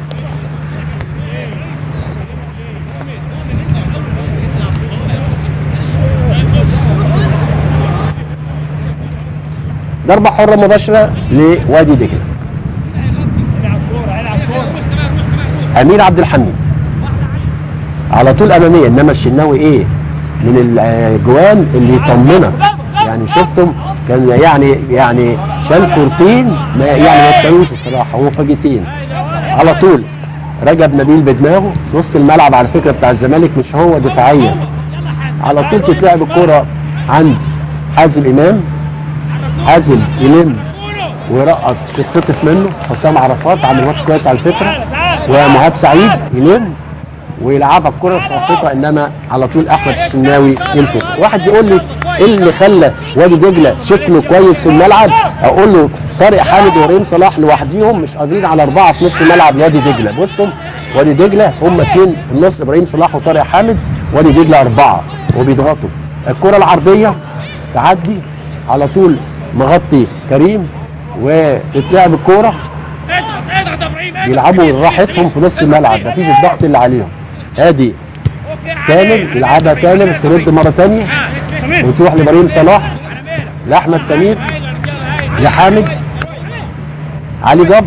ضربه حره مباشره لوادي دجله العب كوره العب كوره امير عبد الحميد على طول اماميه انما الشناوي ايه من الاجوان اللي يطمنك يعني شفتم كان يعني يعني شال كورتين ما يعني ما تشالوش الصراحه هو فاجئتين على طول رجب نبيل بدماغه نص الملعب على فكره بتاع الزمالك مش هو دفاعيا على طول تتلعب الكره عند حازم امام حازم يلم ويرقص تتخطف منه حسام عرفات عامل ماتش كويس على فكره ومهاب سعيد يلم ويلعبها الكره ساقطه انما على طول احمد الشناوي يمسك واحد يقول لي ايه اللي خلى وادي دجله شكله كويس في الملعب اقول له طارق حامد وريم صلاح لوحديهم مش قادرين على اربعه في نص ملعب وادي دجله بصوا وادي دجله هم اثنين في النص ابراهيم صلاح وطارق حامد وادي دجله اربعه وبيضغطوا الكره العرضيه تعدي على طول مغطي كريم وتتلعب الكوره اضغط اضغط يا ابراهيم اضغط. بيلعبوا راحتهم في نص الملعب مفيش الضغط اللي عليهم ادي أوكي، تامر عليك. يلعبها تامر ترد مره تانية سمير. وتروح لابراهيم صلاح على مالك. لاحمد سمير هاي الرجالة، هاي. لحامد علي جبر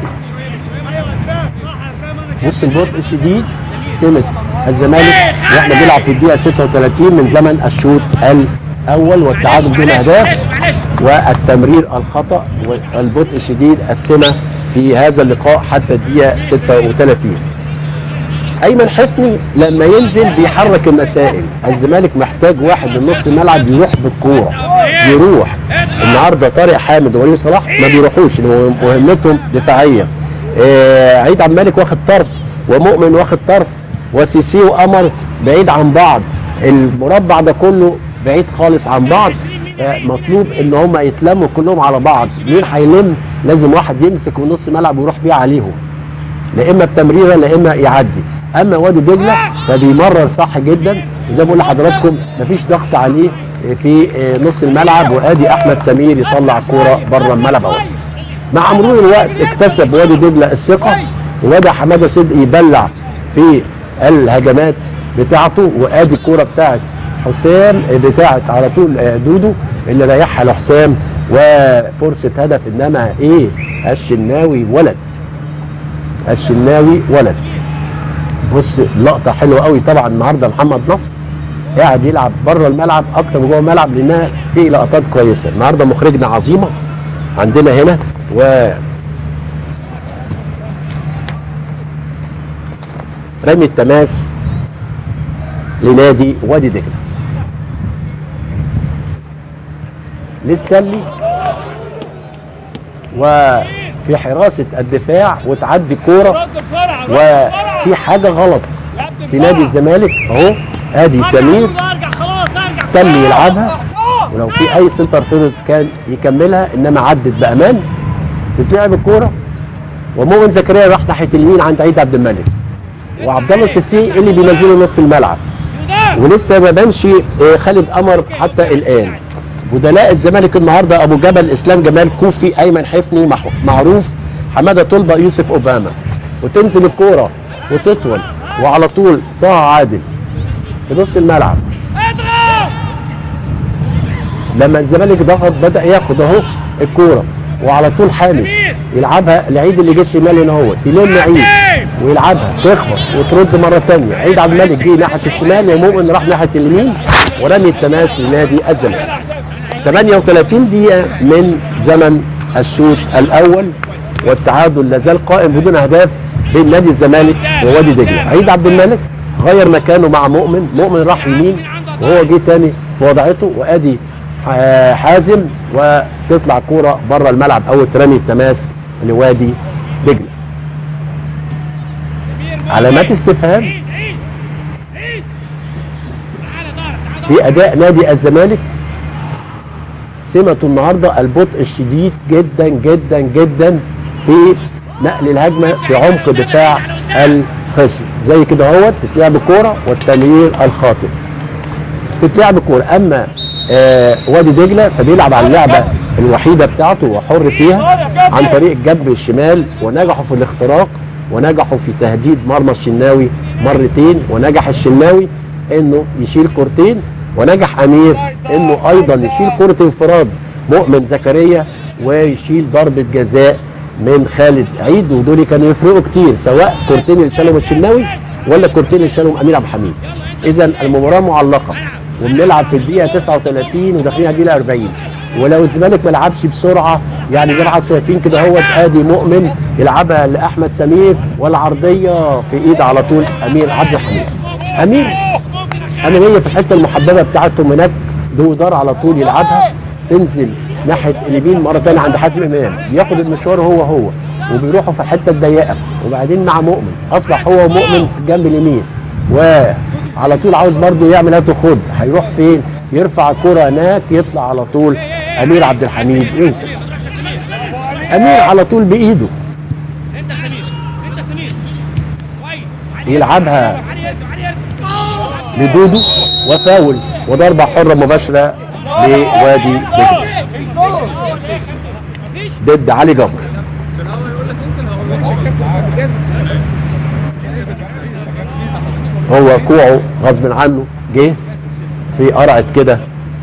صح، بص البطء الشديد سمت الزمالك واحنا بنلعب في الدقيقه 36 من زمن الشوط الاول والتعادل دون معلش، اهداف معلش، معلش. والتمرير الخطا والبطء الشديد السمه في هذا اللقاء حتى الدقيقه 36 ايمن حفني لما ينزل بيحرك المسائل الزمالك محتاج واحد من نص الملعب يروح بالكوره يروح النهارده طارق حامد ووليد صلاح ما بيروحوش لأن مهمتهم دفاعيه آه عيد عبد الملك واخد طرف ومؤمن واخد طرف وسيسي وقمر بعيد عن بعض المربع ده كله بعيد خالص عن بعض فمطلوب ان هم يتلموا كلهم على بعض مين هيلم لازم واحد يمسك من نص الملعب ويروح بيه عليهم لا اما بتمريره لا اما يعدي اما وادي دجله فبيمرر صح جدا وزي ما بقول لحضراتكم مفيش ضغط عليه في نص الملعب وادي احمد سمير يطلع كوره بره الملعب اول مع مرور الوقت اكتسب وادي دجله الثقه وبدا حماده صدقي يبلع في الهجمات بتاعته وادي الكوره بتاعت حسام بتاعت على طول دودو اللي ريحها لحسام وفرصه هدف انما ايه الشناوي ولد الشناوي ولد بص لقطه حلوه قوي طبعا النهارده محمد نصر قاعد يلعب بره الملعب اكتر من جوه الملعب لانها في لقطات كويسه النهارده مخرجنا عظيمه عندنا هنا و رمي التماس لنادي وادي دجله لستانلي وفي حراسه الدفاع وتعدي كوره رد بسرعة، رد بسرعة. وفي حاجه غلط يا ابني في نادي بسرعة. الزمالك اهو ادي ارجع سمير يلا، ارجع خلاص ارجع استني يلعبها ولو في اي سنتر فيرود كان يكملها انما عدت بامان تتلعب الكوره ومؤمن زكريا راح ناحيه اليمين عند عيد عبد الملك وعبد الله السيسي اللي بينزله نص الملعب ولسه ما بانش آه، خالد قمر حتى الان بدلاء الزمالك النهارده ابو جبل اسلام جمال كوفي ايمن حفني مح- معروف حماده طلبه يوسف اوباما وتنزل الكوره وتطول وعلى طول طه عادل في نص الملعب اضغط لما الزمالك ضغط بدا ياخد اهو الكوره وعلى طول حامد يلعبها العيد اللي جه الشمال هنا اهو يلم عيد ويلعبها تخبط وترد مره ثانيه عيد عبد الملك جه ناحيه الشمال ومؤمن راح ناحيه اليمين ورمي التماس لنادي الزمالك 38 دقيقه من زمن الشوط الاول والتعادل لازال قائم بدون اهداف بين نادي الزمالك ووادي دجله عيد عبد الملك غير مكانه مع مؤمن مؤمن راح يمين وهو جه تاني في وضعته وادي ح- حازم وتطلع كوره بره الملعب او ترمي التماس لوادي دجله علامات استفهام عيد عيد عيد تعالى طارق تعالى في اداء نادي الزمالك سمته النهارده البطء الشديد جدا جدا جدا في نقل الهجمه في عمق دفاع الخصم زي كده اهوت تتلعب كوره والتمرير الخاطئ تتلعب كوره اما آه وادي دجله فبيلعب على اللعبه الوحيده بتاعته وحر فيها عن طريق الجنب الشمال ونجحوا في الاختراق ونجحوا في تهديد مرمى الشناوي مرتين ونجح الشناوي انه يشيل كورتين ونجح امير انه ايضا يشيل كره انفراد مؤمن زكريا ويشيل ضربه جزاء من خالد عيد ودول كانوا يفرقوا كتير سواء كورتين اللي شالهم الشناوي ولا كورتين اللي شالهم امير عبد الحميد اذا المباراه معلقه وبنلعب في الدقيقه 39 وداخلين على الدقيقه 40 ولو الزمالك ما لعبش بسرعه يعني زي ما حضرتك شايفين كده هو ادي مؤمن يلعبها لاحمد سمير والعرضيه في ايد على طول امير عبد الحميد امير انا ليا في الحته المحببه بتاعتهم هناك دودار على طول يلعبها تنزل ناحيه اليمين مره ثانيه عند حازم امام بياخد المشوار هو هو وبيروحوا في الحته الضيقه وبعدين مع مؤمن اصبح هو ومؤمن في الجنب اليمين وعلى طول عاوز برضه يعمل هات وخد هيروح فين يرفع الكره هناك يطلع على طول امير عبد الحميد ينزل امير على طول بايده انت سمير انت سمير كويس يلعبها علي يرجع علي يرجع لدودو وفاول وضربه حره مباشره لوادي دجله مفيش ضد علي جبر هو كوعه غصب عنه جه في قرعه كده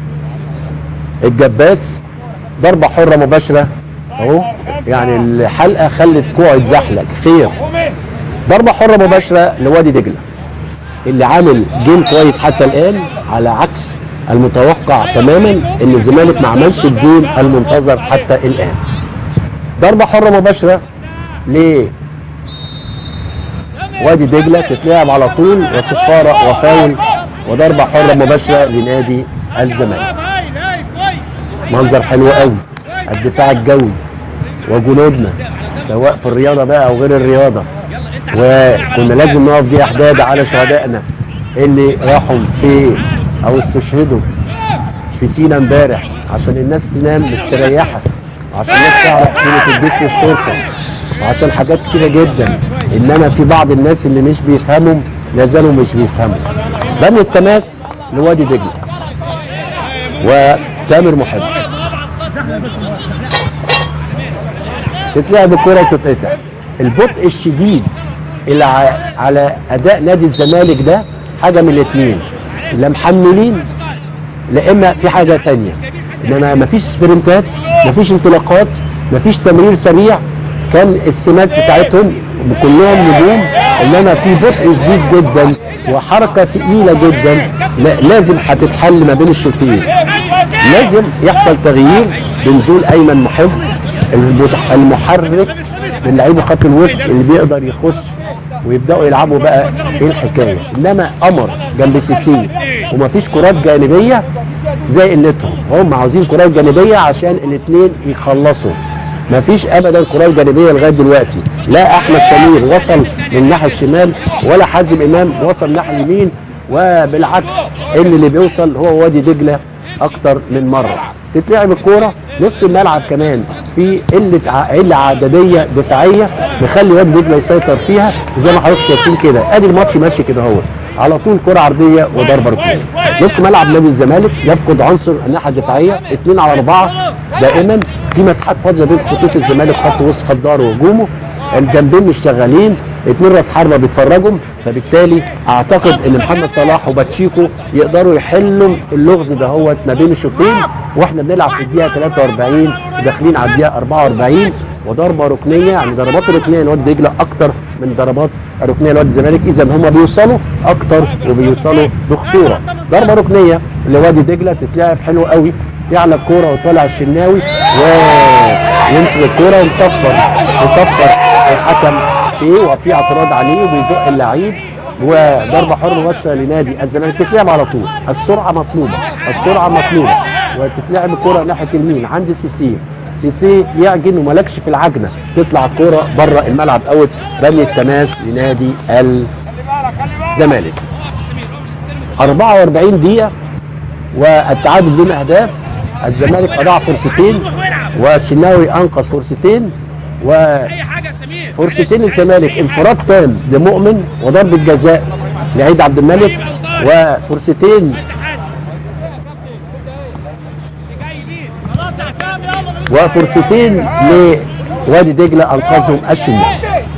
الجباس ضربه حره مباشره اهو يعني الحلقه خلت كوعه يتزحلق خير ضربه حره مباشره لوادي دجله اللي عامل جيم كويس حتى الان على عكس المتوقع تماما ان الزمالك ما عملش الجيم المنتظر حتى الان ضربه حره مباشره ل وادي دجله تتلعب على طول وصفاره وفاول وضربه حره مباشره لنادي الزمالك هاي هاي كويس منظر حلو قوي الدفاع الجوي وجنودنا سواء في الرياضه بقى او غير الرياضه وكنا لازم نقف دي احداد على شهدائنا اللي راحوا في او استشهدوا في سينا امبارح عشان الناس تنام مستريحه عشان الناس تعرف قيمه الجيش والشرطه وعشان حاجات كتيره جدا انما في بعض الناس اللي مش بيفهموا لا زالوا مش بيفهموا رمي التماس لوادي دجله وتامر محب تتلعب الكرة وتتقطع البطء الشديد اللي ع- على اداء نادي الزمالك ده حاجه من الاثنين لا محملين لا اما في حاجه تانية انما مفيش سبرنتات مفيش انطلاقات مفيش تمرير سريع كان السمات بتاعتهم كلهم نجوم انما في بطء شديد جدا وحركه تقيله جدا لا- لازم هتتحل ما بين الشوطين لازم يحصل تغيير بنزول ايمن محب المتح- المحرك من لعيبه خط الوسط اللي بيقدر يخش ويبداوا يلعبوا بقى ايه الحكايه انما قمر جنب سيسي ومفيش كرات جانبيه زي قلتهم هم عاوزين كرات جانبيه عشان الاثنين يخلصوا مفيش ابدا كرات جانبيه لغايه دلوقتي لا احمد سمير وصل من الناحيه الشمال ولا حازم امام وصل الناحيه اليمين وبالعكس ان اللي بيوصل هو وادي دجله اكتر من مره تتلعب الكوره نص الملعب كمان في قله ع- قله عدديه دفاعيه مخلي وادي دجله يسيطر فيها وزي ما حضراتكم شايفين كده ادي الماتش ماشي كده اهو على طول كره عرضيه وضربه ركنيه نص ملعب نادي الزمالك يفقد عنصر الناحيه الدفاعيه 2 على 4 دائما في مساحات فاضيه بين خطوط الزمالك خط وسط خط ظهره وهجومه الجنبين مش شغالين اتنين راس حربه بيتفرجوا فبالتالي اعتقد ان محمد صلاح وباتشيكو يقدروا يحلوا اللغز دهوت ما بين الشوطين واحنا بنلعب في الدقيقه 43 وداخلين على الدقيقه 44 وضربه ركنيه يعني ضربات الركنيه لوادي دجله اكتر من ضربات الركنيه لوادي الزمالك اذا هم بيوصلوا اكتر وبيوصلوا بخطوره ضربه ركنيه لوادي دجله تتلعب حلو قوي تعلى الكوره وطالع الشناوي و يمسك الكوره ومصفر مصفر الحكم ايه وفي اعتراض عليه وبيزق اللعيب وضربه حره مباشره لنادي الزمالك تتلعب على طول السرعه مطلوبه السرعه مطلوبه وتتلعب الكره ناحيه اليمين عند سيسي سيسي يعجن وملكش في العجنه تطلع الكره بره الملعب اوت رمي التماس لنادي الزمالك 44 دقيقه والتعادل بدون اهداف الزمالك اضاع فرصتين والشناوي انقذ فرصتين و اي حاجه يا سمير فرصتين للزمالك انفراد تام لمؤمن وضربه جزاء لعيد عبد الملك وفرصتين جاي بيه خلاص يا حكام يلا وفرصتين لوادي دجله انقذهم الشناوي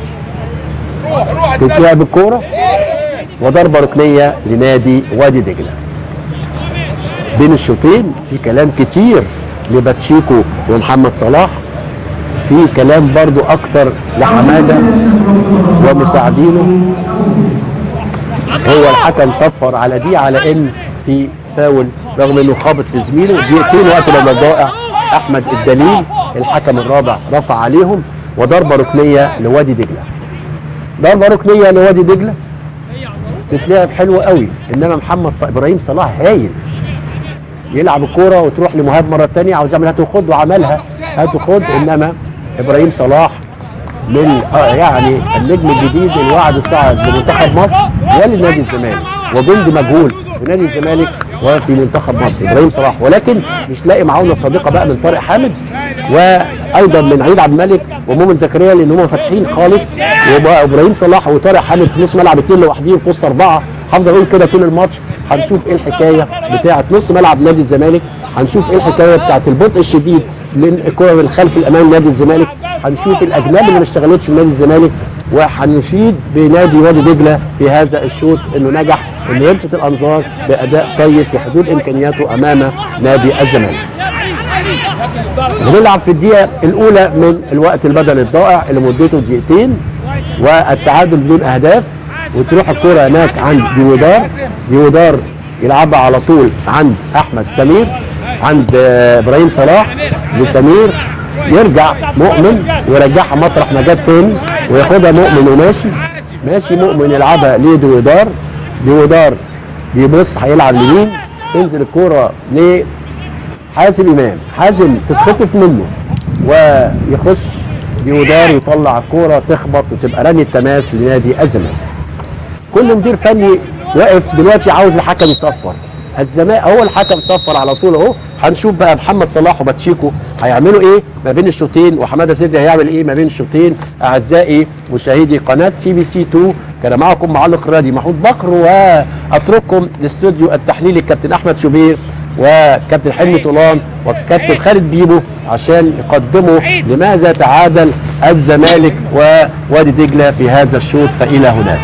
تتلعب الكوره وضربه ركنيه لنادي وادي دجله بين الشوطين في كلام كتير لباتشيكو ومحمد صلاح في كلام برضو اكتر لحماده ومساعدينه هو الحكم صفر على دي على ان في فاول رغم انه خابط في زميله دقيقتين وقت لما ضائع احمد الدليل الحكم الرابع رفع عليهم وضربه ركنيه لوادي دجله ضربه ركنيه لوادي دجله تتلعب حلوه قوي انما محمد ص... ابراهيم صلاح هايل يلعب الكوره وتروح لمهاب مره ثانيه عاوز يعمل هاتوا خد وعملها هاتوا خد انما ابراهيم صلاح من آه يعني النجم الجديد الوعد الصاعد لمنتخب مصر ولنادي الزمالك وجندي مجهول في نادي الزمالك وفي منتخب مصر ابراهيم صلاح ولكن مش لاقي معاونه صادقه بقى من طارق حامد وايضا من عيد عبد الملك ومؤمن زكريا لان هم فاتحين خالص وبقى ابراهيم صلاح وطارق حامد في نص ملعب اثنين لوحدين في وسط اربعه هفضل اقول كده طول الماتش هنشوف ايه الحكايه بتاعه نص ملعب نادي الزمالك هنشوف ايه الحكايه بتاعه البطء الشديد من الكره من الخلف الامام نادي الزمالك هنشوف الاجناب اللي ما اشتغلتش في نادي الزمالك وهنشيد بنادي وادي دجله في هذا الشوط انه نجح انه يلفت الانظار باداء طيب في حدود امكانياته امام نادي الزمالك. بنلعب في الدقيقه الاولى من الوقت البدني الضائع اللي مدته دقيقتين والتعادل بدون اهداف وتروح الكره هناك عند ديودار ديودار يلعبها على طول عند احمد سمير عند آه، ابراهيم صلاح لسمير يرجع مؤمن ويرجعها مطرح ما جت تاني وياخدها مؤمن وماشي ماشي مؤمن يلعبها لديودار ديودار بيبص هيلعب لمين تنزل الكوره لحازم امام حازم تتخطف منه ويخش ديودار يطلع الكوره تخبط وتبقى رمي التماس لنادي الزمالك كل مدير فني واقف دلوقتي عاوز الحكم يصفر الزمالك هو الحكم صفر على طول اهو هنشوف بقى محمد صلاح وباتشيكو هيعملوا ايه ما بين الشوطين وحماده سيدي هيعمل ايه ما بين الشوطين اعزائي مشاهدي قناه سي بي سي 2 كان معكم معلق الرياضي محمود بكر واترككم لاستوديو التحليل الكابتن احمد شوبير وكابتن حلمي طولان والكابتن خالد بيبو عشان يقدموا لماذا تعادل الزمالك ووادي دجله في هذا الشوط فالى هناك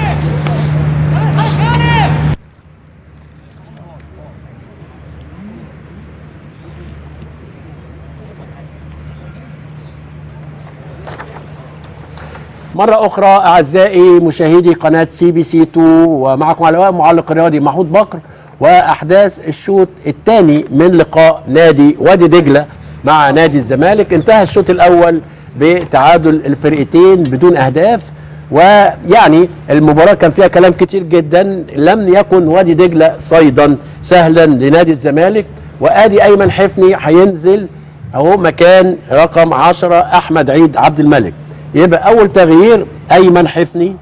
مرة أخرى أعزائي مشاهدي قناة سي بي سي 2 ومعكم على الهواء معلق الرياضي محمود بكر وأحداث الشوط الثاني من لقاء نادي وادي دجلة مع نادي الزمالك انتهى الشوط الأول بتعادل الفرقتين بدون أهداف ويعني المباراة كان فيها كلام كتير جدا لم يكن وادي دجلة صيدا سهلا لنادي الزمالك وآدي أيمن حفني هينزل أهو مكان رقم 10 أحمد عيد عبد الملك يبقى اول تغيير ايمن حفني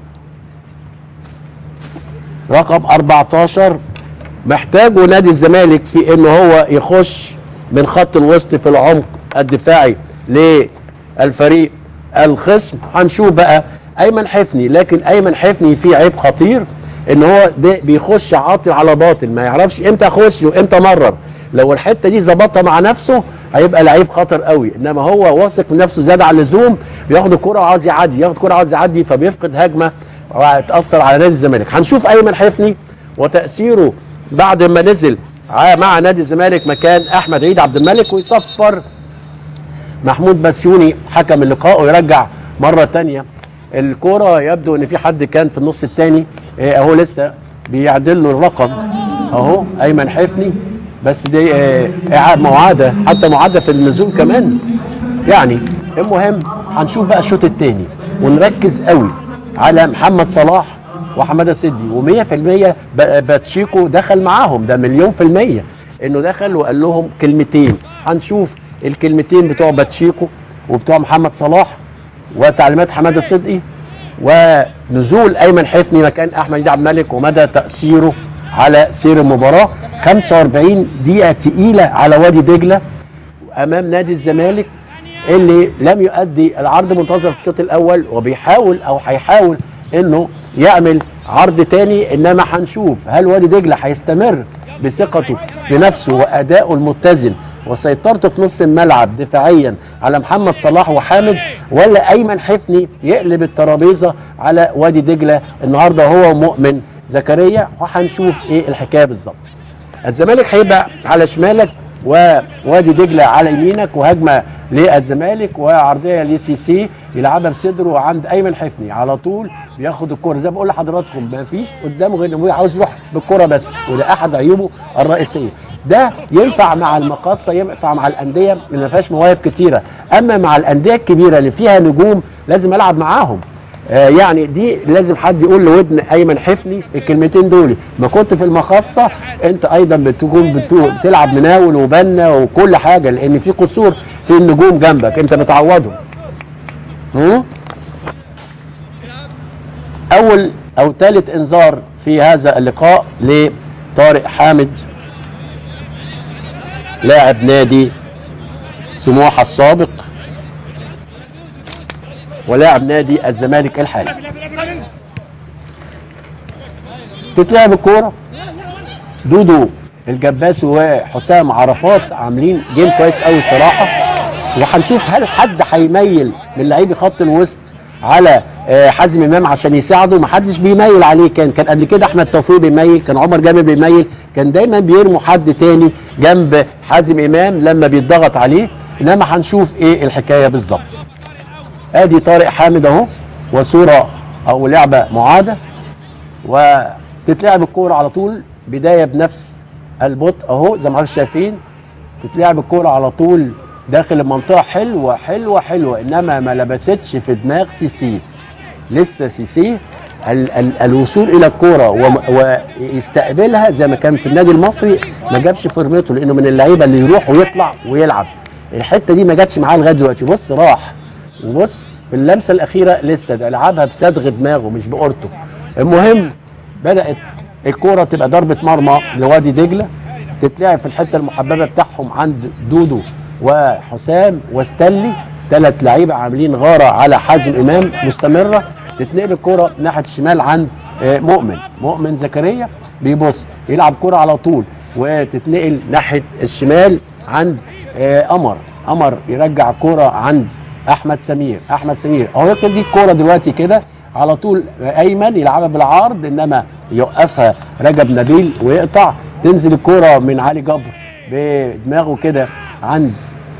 رقم 14 محتاجه نادي الزمالك في ان هو يخش من خط الوسط في العمق الدفاعي للفريق الخصم هنشوف بقى ايمن حفني لكن ايمن حفني فيه عيب خطير ان هو ده بيخش عاطل على باطل ما يعرفش امتى اخش وامتى مرر لو الحته دي ظبطها مع نفسه هيبقى لعيب خطر قوي انما هو واثق من نفسه زياده عن اللزوم بياخد الكره وعاوز يعدي ياخد الكره وعاوز يعدي فبيفقد هجمه وهتاثر على نادي الزمالك هنشوف ايمن حفني وتاثيره بعد ما نزل ع- مع نادي الزمالك مكان احمد عيد عبد الملك ويصفر محمود بسيوني حكم اللقاء ويرجع مره تانية الكرة يبدو ان في حد كان في النص الثاني اهو لسه بيعدل له الرقم اهو ايمن حفني بس دي آه، إعادة- معادة حتى معادة في النزول كمان يعني المهم هنشوف بقى الشوط الثاني ونركز قوي على محمد صلاح وحماده سيدي و100% باتشيكو دخل معاهم ده مليون في المية انه دخل وقال لهم كلمتين هنشوف الكلمتين بتوع باتشيكو وبتوع محمد صلاح وتعليمات حماده صدقي ونزول ايمن حفني مكان احمد عيد عبد الملك ومدى تاثيره على سير المباراه 45 دقيقه تقيله على وادي دجله امام نادي الزمالك اللي لم يؤدي العرض منتظر في الشوط الاول وبيحاول او هيحاول انه يعمل عرض تاني انما هنشوف هل وادي دجله هيستمر بثقته بنفسه وادائه المتزن وسيطرته في نص الملعب دفاعيا على محمد صلاح وحامد ولا ايمن حفني يقلب الترابيزه على وادي دجله النهارده هو مؤمن زكريا وهنشوف ايه الحكايه بالظبط الزمالك هيبقى على شمالك ووادي دجله على يمينك وهجمه للزمالك وعرضيه لسي سي يلعبها بصدره عند ايمن حفني على طول بياخد الكره زي ما بقول لحضراتكم ما فيش قدامه غير انه عاوز يروح بالكره بس وده احد عيوبه الرئيسيه ده ينفع مع المقاصه ينفع مع الانديه اللي ما فيهاش مواهب كتيره اما مع الانديه الكبيره اللي فيها نجوم لازم العب معاهم آه يعني دي لازم حد يقول لودن ايمن حفني الكلمتين دول ما كنت في المخصه انت ايضا بتكون بتو- بتلعب مناول وبنا وكل حاجه لان في قصور في النجوم جنبك انت بتعوضهم هم؟ اول او ثالث انذار في هذا اللقاء لطارق حامد لاعب نادي سموحه السابق ولاعب نادي الزمالك الحالي تتلعب الكوره دودو الجباس وحسام عرفات عاملين جيم كويس قوي صراحه وهنشوف هل حد هيميل من لعيبي خط الوسط على آه، حازم امام عشان يساعده ما حدش بيميل عليه كان كان قبل كده احمد توفيق بيميل كان عمر جابر بيميل كان دايما بيرموا حد تاني جنب حازم امام لما بيتضغط عليه انما هنشوف ايه الحكايه بالظبط ادي طارق حامد اهو وصوره او لعبه معاده وتتلعب الكوره على طول بدايه بنفس البطء اهو زي ما حضرتك شايفين تتلعب الكوره على طول داخل المنطقه حلوه حلوه حلوه انما ما لبستش في دماغ سيسي لسه سيسي ال ال الوصول الى الكوره وم- ويستقبلها زي ما كان في النادي المصري ما جابش فورمته لانه من اللعيبه اللي يروح ويطلع ويلعب الحته دي ما جاتش معاه لغايه دلوقتي بص راح وبص في اللمسه الاخيره لسه ده لعبها بصدغ دماغه مش بقورته المهم بدات الكوره تبقى ضربه مرمى لوادي دجله تتلعب في الحته المحببه بتاعهم عند دودو وحسام واستنلي ثلاث لعيبه عاملين غاره على حازم امام مستمره تتنقل الكره ناحيه الشمال عند آه، مؤمن مؤمن زكريا بيبص يلعب كره على طول وتتنقل ناحيه الشمال عند آه، قمر قمر يرجع كره عند احمد سمير احمد سمير اهو كده دي الكوره دلوقتي كده على طول ايمن يلعبها بالعرض انما يوقفها رجب نبيل ويقطع تنزل الكوره من علي جبر بدماغه كده عند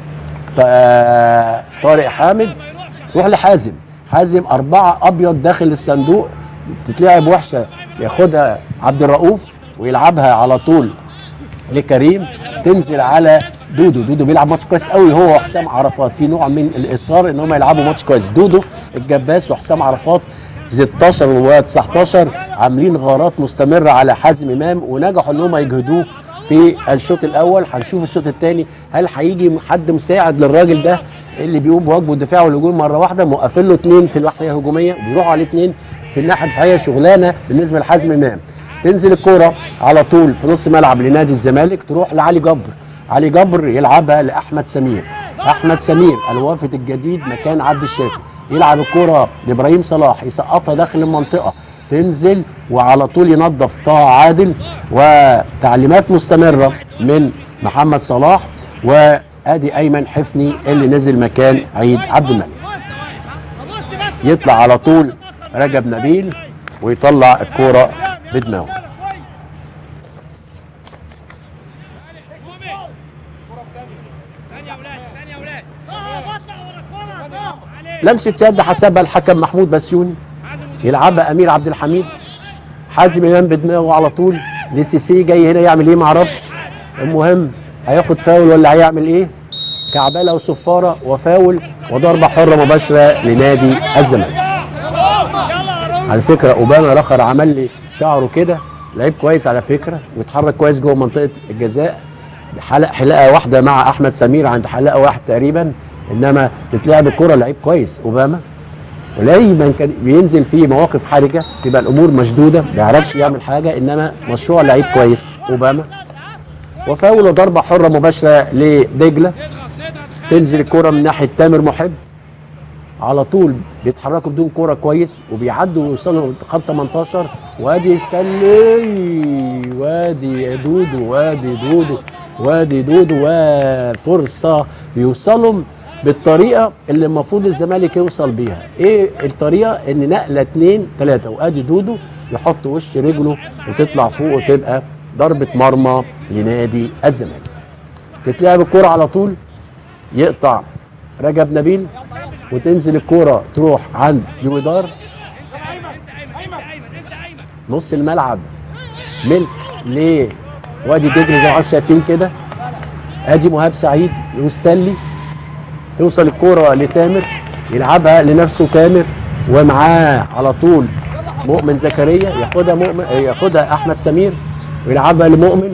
ط- طارق حامد روح لحازم حازم أربعة أبيض داخل الصندوق تتلعب وحشة ياخدها عبد الرؤوف ويلعبها على طول لكريم تنزل على دودو دودو بيلعب ماتش كويس قوي هو وحسام عرفات في نوع من الاصرار ان هم يلعبوا ماتش كويس دودو الجباس وحسام عرفات 16 و 19 عاملين غارات مستمره على حازم امام ونجحوا ان هم يجهدوه في الشوط الاول هنشوف الشوط الثاني هل هيجي حد مساعد للراجل ده اللي بيقوم بواجبه الدفاع والهجوم مره واحده موقفين له اثنين في الناحيه الهجوميه وبيروحوا عليه اثنين في الناحيه الدفاعيه شغلانه بالنسبه لحازم امام تنزل الكرة على طول في نص ملعب لنادي الزمالك تروح لعلي جبر علي جبر يلعبها لاحمد سمير احمد سمير الوافد الجديد مكان عبد الشافي يلعب الكرة لابراهيم صلاح يسقطها داخل المنطقه تنزل وعلى طول ينظف طه عادل وتعليمات مستمره من محمد صلاح وادي ايمن حفني اللي نزل مكان عيد عبد الملك يطلع على طول رجب نبيل ويطلع الكوره بدماغه ثانية يا ولاد ثانية يا ولاد بطلع ورا الكورة عليك لمسه يد حسبها الحكم محمود بسيوني يلعبها امير عبد الحميد حازم امام بدماغه على طول لسيسي جاي هنا يعمل ايه معرفش المهم هياخد فاول ولا هيعمل ايه كعبله وصفاره وفاول وضربه حره مباشره لنادي الزمالك يلا يا راجل على فكره اوباما رخر عمل لي شعره كده لعيب كويس على فكره ويتحرك كويس جوه منطقه الجزاء حلق حلقه واحده مع احمد سمير عند حلقه واحد تقريبا انما تتلعب الكره لعيب كويس اوباما ودايما كان بينزل في مواقف حرجه تبقى الامور مشدوده ما بيعرفش يعمل حاجه انما مشروع لعيب كويس اوباما وفاول وضربه حره مباشره لدجله تنزل الكره من ناحيه تامر محب على طول بيتحركوا بدون كوره كويس وبيعدوا ويوصلوا خط 18 وادي ستانلي وادي يا دودو وادي دودو وادي دودو وفرصه بيوصلوا بالطريقه اللي المفروض الزمالك يوصل بيها ايه الطريقه ان نقله اتنين تلاته وادي دودو يحط وش رجله وتطلع فوق وتبقى ضربه مرمى لنادي الزمالك تتلعب الكوره على طول يقطع رجب نبيل وتنزل الكوره تروح عند يويدار نص الملعب ملك لوادي دجله زي ما حضرتك شايفين كده ادي مهاب سعيد وستانلي توصل الكوره لتامر يلعبها لنفسه تامر ومعاه على طول مؤمن زكريا ياخدها مؤمن ياخدها احمد سمير ويلعبها لمؤمن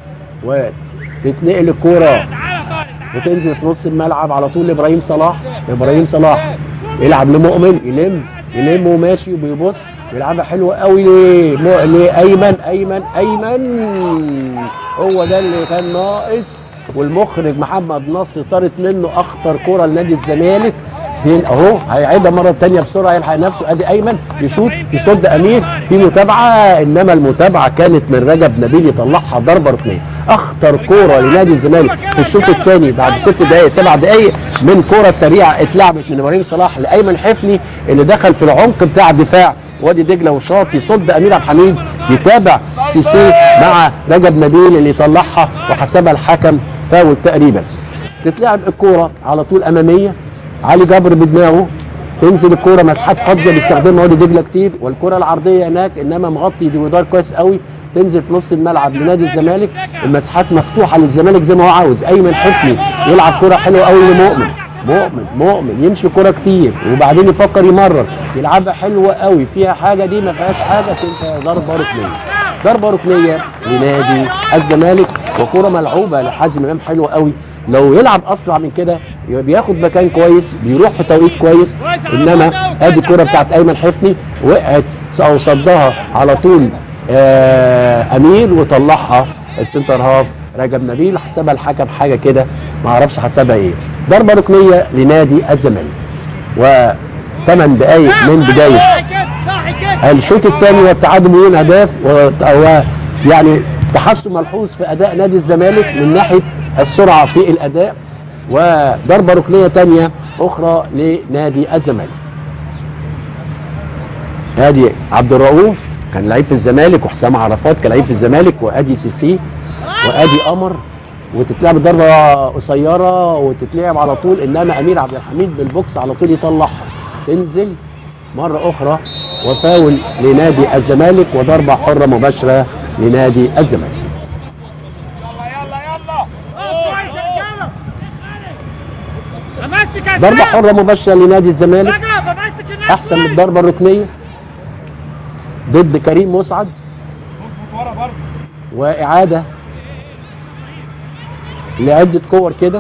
وتتنقل الكوره وتنزل في نص الملعب على طول لابراهيم صلاح ابراهيم صلاح يلعب لمؤمن يلم يلم وماشي وبيبص يلعبها حلوه قوي ليه لايمن ايمن ايمن هو ده اللي كان ناقص والمخرج محمد نصر طارت منه اخطر كره لنادي الزمالك فين اهو هيعيدها مره تانية بسرعه يلحق نفسه ادي ايمن يشوط يصد امير في متابعه انما المتابعه كانت من رجب نبيل يطلعها ضربه ركنيه اخطر كوره لنادي الزمالك في الشوط الثاني بعد ست دقائق سبع دقائق من كوره سريعه اتلعبت من ابراهيم صلاح لايمن حفني اللي دخل في العمق بتاع دفاع وادي دجله وشاط يصد امير عبد الحميد يتابع سيسي مع رجب نبيل اللي يطلعها وحسبها الحكم فاول تقريبا تتلعب الكوره على طول اماميه علي جبر بدماغه تنزل الكوره مساحات فاضيه بيستخدمها وادي دجله كتير والكره العرضيه هناك انما مغطي ديودار كويس قوي تنزل في نص الملعب لنادي الزمالك المساحات مفتوحه للزمالك زي ما هو عاوز ايمن حفني يلعب كره حلوه قوي لمؤمن مؤمن مؤمن يمشي كرة كتير وبعدين يفكر يمرر يلعبها حلوة قوي فيها حاجة دي ما فيهاش حاجة تبقى ضربة ركنية ضربة ركنية لنادي الزمالك وكرة ملعوبة لحازم امام حلوة قوي لو يلعب اسرع من كده يبقى بياخد مكان كويس بيروح في توقيت كويس انما ادي الكرة بتاعت ايمن حفني وقعت او صدها على طول آه امير وطلعها السنتر هاف رجب نبيل حسبها الحكم حاجه كده ما اعرفش حسبها ايه ضربه ركنيه لنادي الزمالك وثمان دقائق من بدايه صح كده صح كده الشوط الثاني والتعادل بدون اهداف و- و- يعني تحسن ملحوظ في اداء نادي الزمالك من ناحيه السرعه في الاداء وضربه ركنيه ثانيه اخرى لنادي الزمالك ادي عبد الرؤوف كان لعيب في الزمالك وحسام عرفات كان لعيب في الزمالك وادي سيسي وادي قمر وتتلعب ضربه قصيره وتتلعب على طول انما امير عبد الحميد بالبوكس على طول يطلعها تنزل مره اخرى وفاول لنادي الزمالك وضربه حره مباشره لنادي الزمالك يلا يلا يلا امسك يا ضربه سام. حره مباشره لنادي الزمالك رجب امسك الناس احسن من كويس. الضربه الركنيه ضد كريم مسعد ورا برضه واعاده لعده كور كده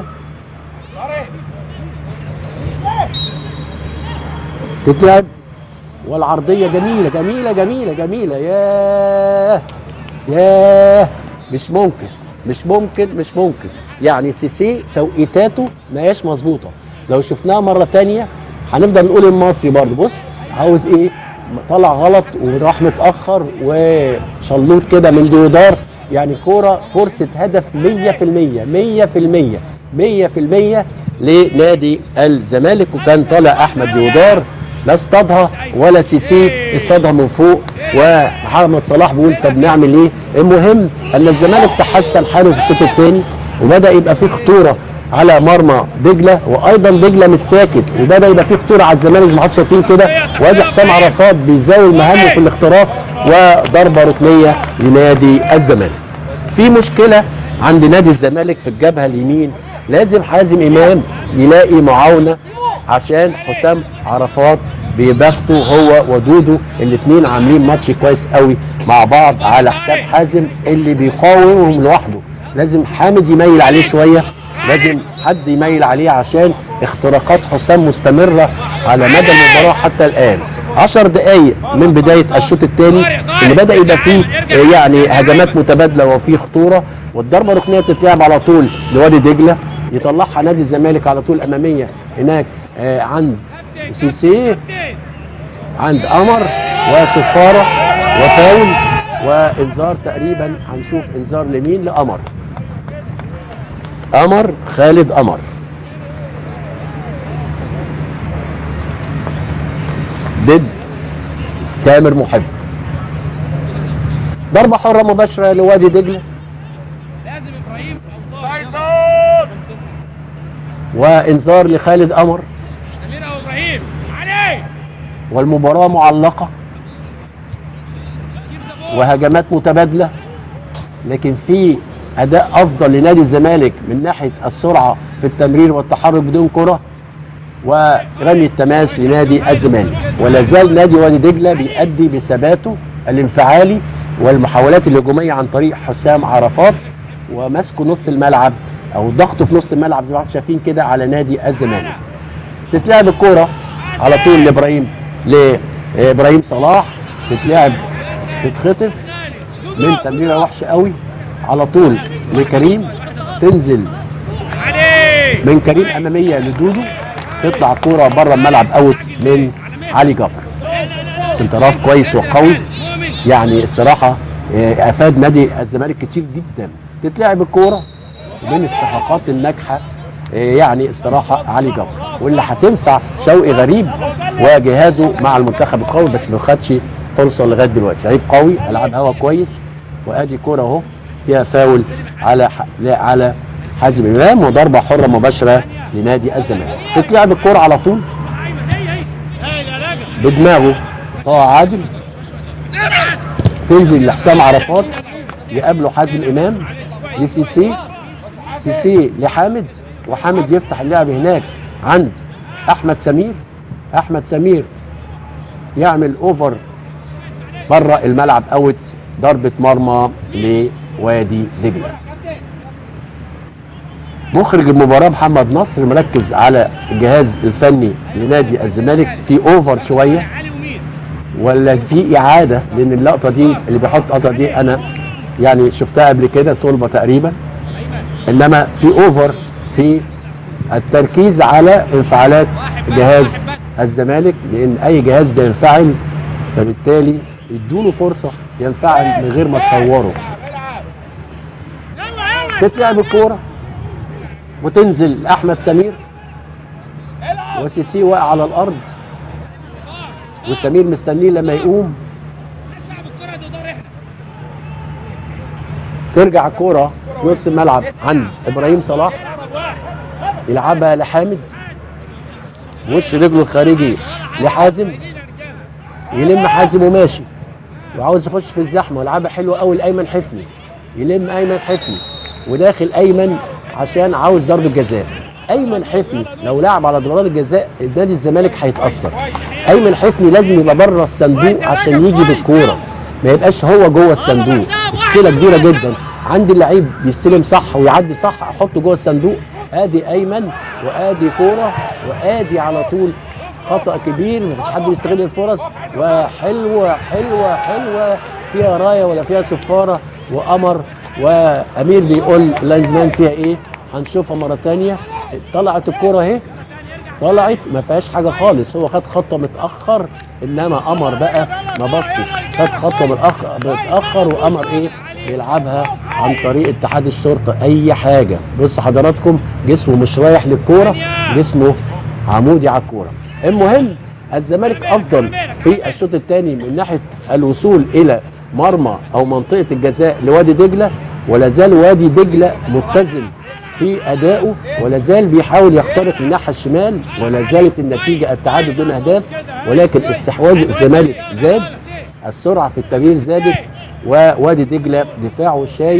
تتلعب والعرضيه جميله جميله جميله جميله ياه ياه مش ممكن مش ممكن مش ممكن يعني سيسي توقيتاته ما هياش مظبوطه لو شفناها مره تانية هنفضل نقول المصري برضه بص عاوز ايه طلع غلط وراح متاخر وشلوط كده من ديودار يعني كوره فرصه هدف 100% 100% 100% لنادي الزمالك وكان طالع احمد ديودار لا اصطادها ولا سيسي اصطادها من فوق ومحمد صلاح بيقول طب نعمل ايه؟ المهم ان الزمالك تحسن حاله في الشوط الثاني وبدا يبقى فيه خطوره على مرمى دجله وايضا دجله مش ساكت وبدا يبقى فيه خطوره على الزمالك زي ما حضرتك شايفين كده وادي حسام عرفات بيزاول مهامه في الاختراق وضربه ركنيه لنادي الزمالك. في مشكله عند نادي الزمالك في الجبهه اليمين لازم حازم امام يلاقي معاونه عشان حسام عرفات ببخته هو ودودو الاثنين عاملين ماتش كويس قوي مع بعض على حساب حازم اللي بيقاومهم لوحده لازم حامد يميل عليه شويه لازم حد يميل عليه عشان اختراقات حسام مستمره على مدى المباراه حتى الان 10 دقائق من بدايه الشوط الثاني اللي بدا يبقى فيه آه، يعني هجمات متبادله وفيه خطوره والضربه ركنيه تتلعب على طول لوادي دجله يطلعها نادي الزمالك على طول اماميه هناك آه، عند سيسي عند قمر وصفاره وفاول وانذار تقريبا هنشوف انذار لمين لقمر قمر خالد قمر ضد تامر محب ضربة حرة مباشرة لوادي دجلة لازم ابراهيم او طاهر وانذار لخالد قمر سمير او ابراهيم علي والمباراة معلقة جيب زبون وهجمات متبادلة لكن في أداء أفضل لنادي الزمالك من ناحية السرعة في التمرير والتحرك بدون كرة ورمي التماس لنادي الزمالك ولا زال نادي وادي دجلة بيأدي بثباته الانفعالي والمحاولات الهجومية عن طريق حسام عرفات ومسكه نص الملعب أو ضغطه في نص الملعب زي ما احنا شايفين كده على نادي الزمالك تتلعب الكرة على طول لإبراهيم لإبراهيم صلاح تتلعب تتخطف من تمريره وحشه قوي على طول لكريم تنزل علي من كريم اماميه لدودو تطلع كوره بره الملعب اوت من علي جبر سنتراف كويس وقوي مؤمن يعني الصراحه آه، افاد نادي الزمالك كتير جدا تتلعب الكوره ومن الصفقات الناجحه آه، يعني الصراحه علي جبر واللي هتنفع شوقي غريب وجهازه مع المنتخب القوي بس ما خدش فرصه لغايه دلوقتي لعيب قوي العاب هوا كويس وادي كوره اهو فيها فاول على ح... لا على حازم امام وضربه حره مباشره لنادي الزمالك تتلعب الكوره على طول ايمن هي هي هي يا راجل بدماغه طه عادل تنزل لحسام عرفات يقابله حازم امام لسيسي سيسي لحامد وحامد يفتح اللعب هناك عند احمد سمير احمد سمير يعمل اوفر بره الملعب اوت ضربه مرمى لوادي دجله مخرج المباراه محمد نصر مركز على الجهاز الفني لنادي الزمالك في اوفر شويه علي ومين ولا في اعاده لان اللقطه دي اللي بيحط اللقطه دي انا يعني شفتها قبل كده طلبه تقريبا انما في اوفر في التركيز على انفعالات جهاز الزمالك لان اي جهاز بينفعل فبالتالي ادوله فرصه ينفعل من غير ما تصوره يلا يلا تتلعب الكوره وتنزل احمد سمير وسيسي واقع على الارض وسمير مستنيه لما يقوم العب الكره دي دور احنا ترجع الكوره في نص الملعب عند ابراهيم صلاح اقرب واحد يلعبها لحامد وش رجله الخارجي لحازم يلم حازم وماشي وعاوز يخش في الزحمه ولعبها حلوه قوي لايمن حفني يلم ايمن حفني وداخل ايمن عشان عاوز ضربه جزاء ايمن حفني لو لعب على ضربات الجزاء نادي الزمالك هيتاثر ايمن حفني لازم يبقى بره الصندوق عشان يجي بالكوره ما يبقاش هو جوه الصندوق مشكله كبيره جدا عندي اللعيب بيستلم صح ويعدي صح احطه جوه الصندوق ادي ايمن وادي كوره وادي على طول خطا كبير مفيش حد بيستغل الفرص وحلوه حلوه حلوه فيها رايه ولا فيها صفاره وقمر وامير بيقول لاينزمان فيها ايه هنشوفها مره تانية طلعت الكوره اهي طلعت ما فيهاش حاجه خالص هو خد خطه متاخر انما قمر بقى ما بصش خد خطه متاخر متاخر وقمر ايه بيلعبها عن طريق اتحاد الشرطه اي حاجه بص حضراتكم جسمه مش رايح للكوره جسمه عمودي على الكوره المهم الزمالك افضل في الشوط الثاني من ناحيه الوصول الى مرمى او منطقه الجزاء لوادي دجله ولا زال وادي دجله متزن في ادائه ولا زال بيحاول يخترق من الناحيه الشمال ولا زالت النتيجه التعادل دون اهداف ولكن استحواذ الزمالك زاد السرعه في التمرير زادت ووادي دجله دفاعه شايل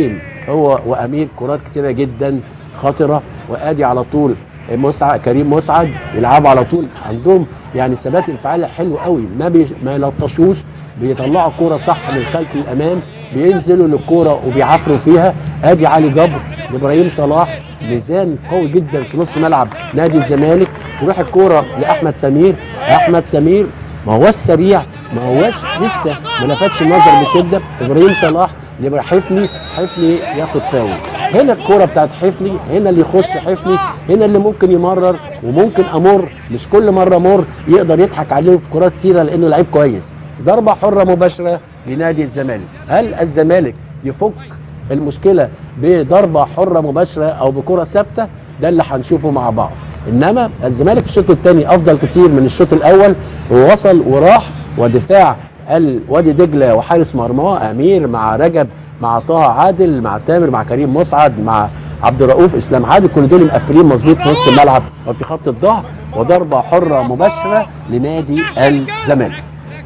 هو وامير كرات كتيره جدا خطره وادي على طول مسعد كريم مسعد يلعبوا على طول عندهم يعني ثبات انفعالي حلو قوي ما بي ما يلطشوش بيطلعوا الكوره صح من خلف الامام بينزلوا للكوره وبيعافروا فيها ادي علي جبر لابراهيم صلاح ميزان قوي جدا في نص ملعب نادي الزمالك تروح الكوره لاحمد سمير احمد سمير ما هوش سريع ما هوش لسه ما لفتش النظر بشده ابراهيم صلاح يبقى حفني حفني ياخد فاول هنا الكرة بتاعت حفني هنا اللي يخش حفني هنا اللي ممكن يمرر وممكن امر مش كل مره امر يقدر يضحك عليه في كرات كتيره لانه لعيب كويس ضربه حره مباشره لنادي الزمالك هل الزمالك يفك المشكله بضربه حره مباشره او بكره ثابته ده اللي هنشوفه مع بعض انما الزمالك في الشوط الثاني افضل كتير من الشوط الاول ووصل وراح ودفاع الوادي دجله وحارس مرماه امير مع رجب مع طه عادل مع تامر مع كريم مسعد مع عبد الرؤوف اسلام عادل كل دول مقفلين مظبوط في نص الملعب وفي خط الظهر وضربه حره مباشره لنادي الزمالك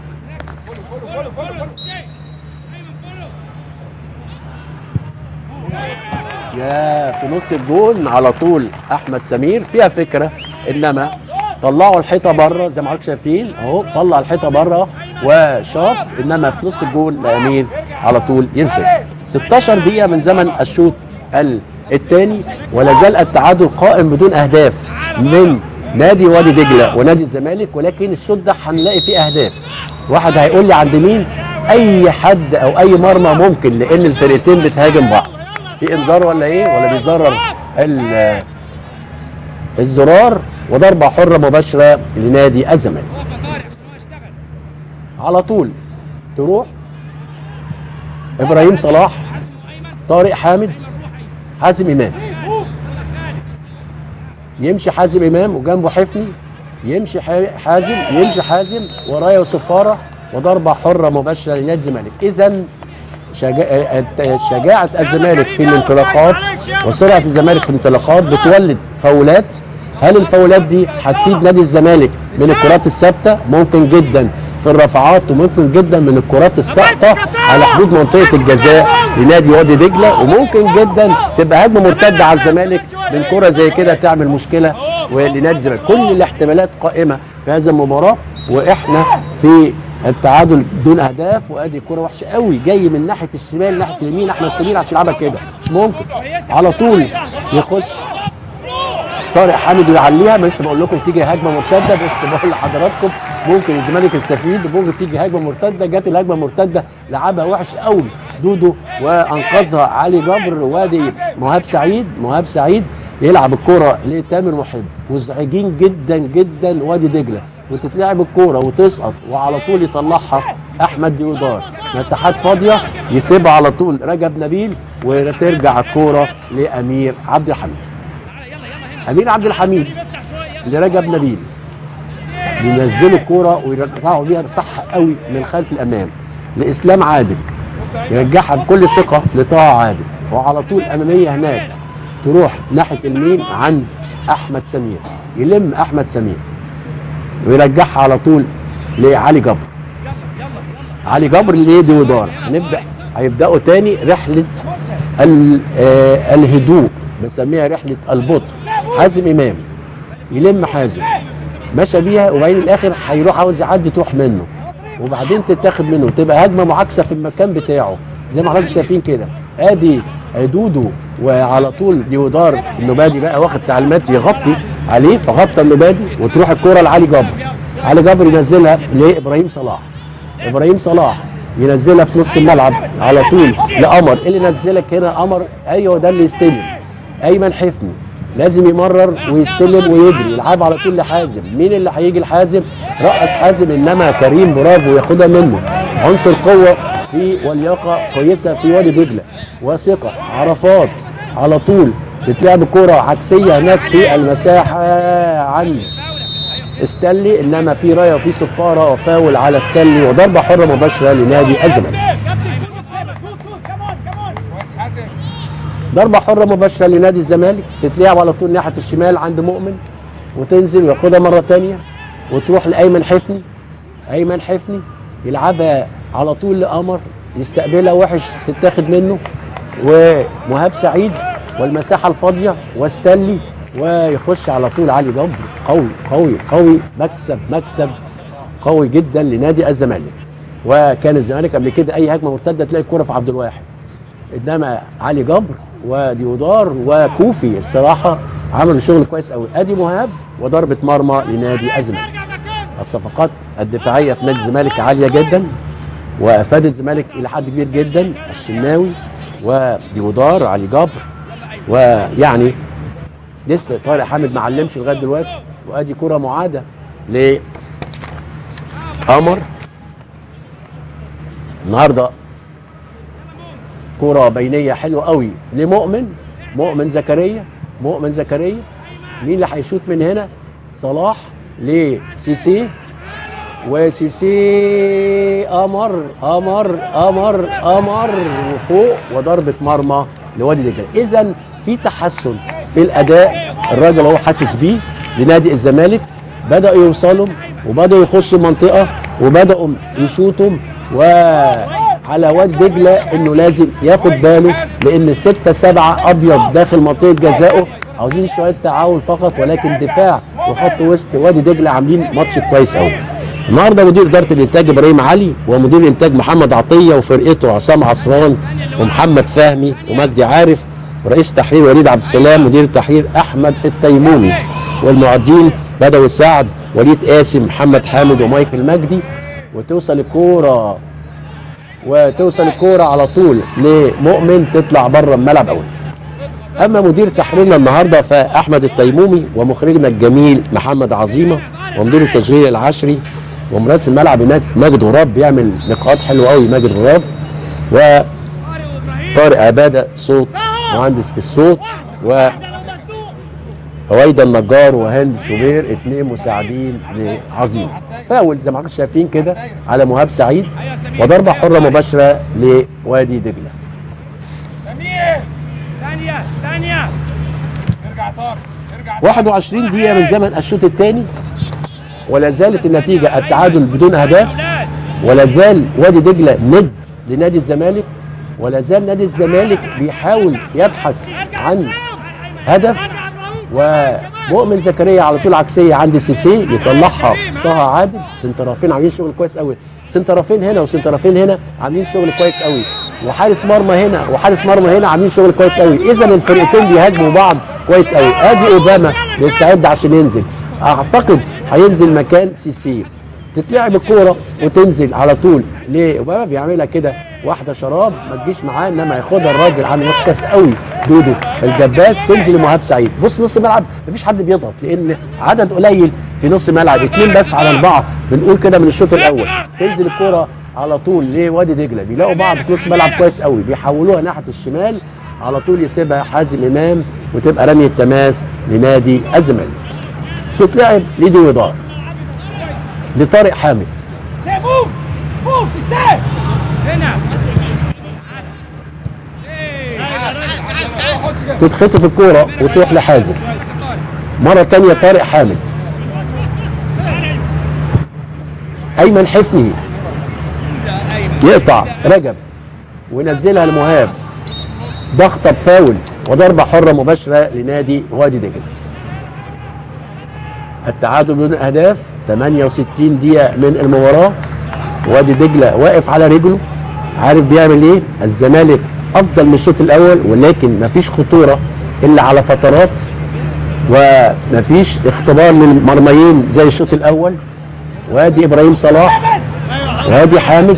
يا في نص الجون على طول احمد سمير فيها فكره انما طلعوا الحيطه بره زي ما حضرتك شايفين اهو طلع الحيطه بره وشاط انما في نص الجون لامين على طول يمسك 16 دقيقه من زمن الشوط الثاني ولا زال التعادل قائم بدون اهداف من نادي وادي دجله ونادي الزمالك ولكن الشوط ده هنلاقي فيه اهداف واحد هيقول لي عند مين اي حد او اي مرمى ممكن لان الفرقتين بتهاجم بعض في انذار ولا ايه ولا بيزرر ال- الزرار وضربه حره مباشره لنادي الزمالك على طول تروح ابراهيم صلاح طارق حامد حازم امام يمشي حازم امام وجنبه حفني يمشي ح- حازم يمشي حازم ورايا وصفاره وضربه حره مباشره لنادي الزمالك اذا شجاعة, شجاعة الزمالك في الانطلاقات وسرعة الزمالك في الانطلاقات بتولد فاولات هل الفاولات دي هتفيد نادي الزمالك من الكرات الثابتة ممكن جدا في الرفعات وممكن جدا من الكرات الساقطة على حدود منطقة الجزاء لنادي وادي دجلة وممكن جدا تبقى هجمة مرتدة على الزمالك من كرة زي كده تعمل مشكلة ولنادي الزمالك كل الاحتمالات قائمة في هذه المباراة واحنا في التعادل دون اهداف وادي كرة وحشه قوي جاي من ناحيه الشمال ناحيه اليمين احمد سمير عشان يلعبها كده مش ممكن على طول يخش طارق حامد ويعليها ما لسه بقول لكم تيجي هجمه مرتده بس بقول لحضراتكم ممكن الزمالك يستفيد وممكن تيجي هجمه مرتده جت الهجمه المرتده لعبها وحش قوي دودو وانقذها علي جبر وادي مهاب سعيد مهاب سعيد يلعب الكره لتامر محب مزعجين جدا جدا وادي دجله وتتلعب الكوره وتسقط وعلى طول يطلعها احمد ديودار مساحات فاضيه يسيبها على طول رجب نبيل وترجع الكوره لامير عبد الحميد امير عبد الحميد لرجب نبيل ينزلوا الكوره ويرجعوا بيها صح قوي من خلف الامام لاسلام عادل يرجعها بكل ثقه لطه عادل وعلى طول اماميه هناك تروح ناحيه اليمين عند احمد سمير يلم احمد سمير ويرجعها على طول لعلي جبر علي جبر ليدي ودار هنبدا هيبداوا تاني رحله ال- آه، الهدوء بنسميها رحله البطء حازم امام يلم حازم مشى بيها وبعدين الاخر هيروح عاوز يعدي تروح منه وبعدين تتاخد منه وتبقى هجمه معاكسه في المكان بتاعه زي ما حضرتك شايفين كده ادي دودو وعلى طول ديودار النبادي بقى واخد تعليمات يغطي عليه فغطى النبادي وتروح الكره لعلي جبر علي جبر ينزلها لابراهيم صلاح ابراهيم صلاح ينزلها في نص الملعب على طول لقمر إيه اللي نزلك هنا قمر ايوه ده اللي يستلم ايمن حفني لازم يمرر ويستلم ويجري يلعب على طول لحازم مين اللي هيجي لحازم رقص حازم انما كريم برافو ياخدها منه عنصر قوه في ولياقه كويسه في وادي دجله وثقه عرفات على طول تتلعب كرة عكسية هناك في المساحة عند ستانلي انما في رايه وفي صفاره وفاول على ستانلي وضربه حره مباشره لنادي الزمالك ضربه حره مباشره لنادي الزمالك تتلعب على طول ناحيه الشمال عند مؤمن وتنزل وياخدها مره تانية وتروح لايمن حفني ايمن حفني يلعبها على طول لقمر يستقبلها وحش تتاخد منه ومهاب سعيد والمساحه الفاضيه واستنلي ويخش على طول علي جبر قوي قوي قوي مكسب مكسب قوي جدا لنادي الزمالك وكان الزمالك قبل كده اي هجمه مرتده تلاقي الكره في عبد الواحد انما علي جبر وديودار وكوفي الصراحه عملوا شغل كويس قوي ادي مهاب وضربه مرمى لنادي الزمالك ارجع مكانك الصفقات الدفاعيه في نادي الزمالك عاليه جدا وافادت الزمالك الى حد كبير جدا الشناوي وديودار علي جبر ويعني لسه طارق حامد ما علمش لغايه دلوقتي وادي كره معاده ل قمر النهارده كرة بينية حلوة قوي لمؤمن مؤمن زكريا مؤمن زكريا مين اللي هيشوط من هنا صلاح لسيسي وسيسي قمر قمر قمر قمر وفوق وضربة مرمى لوادي دجلة إذا في تحسن في الأداء الراجل هو حاسس بيه لنادي الزمالك بدأوا يوصلوا وبدأوا يخشوا المنطقة وبدأوا يشوطوا وعلى واد دجلة إنه لازم ياخد باله لأن ستة سبعة أبيض داخل منطقة جزائه عاوزين شوية تعاون فقط ولكن دفاع وخط وسط وادي دجلة عاملين ماتش كويس قوي النهارده مدير اداره الانتاج ابراهيم علي ومدير الانتاج محمد عطيه وفرقته عصام عصران ومحمد فهمي ومجدي عارف ورئيس تحرير وليد عبد السلام مدير التحرير احمد التيموني والمعدين بدوي سعد وليد قاسم محمد حامد ومايكل مجدي وتوصل الكوره وتوصل الكوره على طول لمؤمن تطلع بره الملعب قوي اما مدير تحريرنا النهارده فاحمد التيمومي ومخرجنا الجميل محمد عظيمه ومدير التشغيل العشري ومراسل الملعب هناك ماجد غراب بيعمل لقاءات حلوه قوي ماجد غراب وطارق عباده صوت مهندس الصوت وهويدا النجار وهند شوبير اثنين مساعدين لعظيم فاول زي ما حضرتك شايفين كده على مهاب سعيد وضربه حره مباشره لوادي دجله سمير ثانية ثانية ارجع طارق ارجع 21 دقيقة من زمن الشوط الثاني ولا زالت النتيجة التعادل بدون أهداف ولا زال وادي دجلة ند لنادي الزمالك ولا زال نادي الزمالك بيحاول يبحث عن هدف ومؤمن زكريا على طول عكسيه عند سيسي يطلعها طه عادل سنترافين عاملين شغل كويس قوي سنترافين هنا وسنترافين هنا عاملين شغل كويس قوي وحارس مرمى هنا وحارس مرمى هنا عاملين شغل كويس قوي اذا الفرقتين بيهاجموا بعض كويس قوي ادي اوباما بيستعد عشان ينزل اعتقد هينزل مكان سيسي تتلعب الكوره وتنزل على طول ليه اوباما بيعملها كده واحده شراب ما تجيش معاه انما ياخدها الراجل عامل ماتش كاس قوي دودو الجباس تنزل لمهاب سعيد بص نص ملعب مفيش حد بيضغط لان عدد قليل في نص ملعب اتنين بس على اربعه بنقول كده من الشوط الاول تنزل الكوره على طول لوادي دجله بيلاقوا بعض في نص ملعب كويس قوي بيحولوها ناحيه الشمال على طول يسيبها حازم امام وتبقى رميه تماس لنادي الزمالك تتلعب لديودار لطارق حامد موف موف سيستم هنا تتخطف الكوره وتروح لحازم مره تانية طارق حامد ايمن حفني يقطع رجب وينزلها لمهاب ضغطه بفاول وضربه حره مباشره لنادي وادي دجله التعادل بدون اهداف 68 دقيقه من المباراه وادي دجله واقف على رجله عارف بيعمل ايه الزمالك افضل من الشوط الاول ولكن مفيش خطوره الا على فترات ومفيش اختبار للمرميين زي الشوط الاول وادي ابراهيم صلاح وادي حامد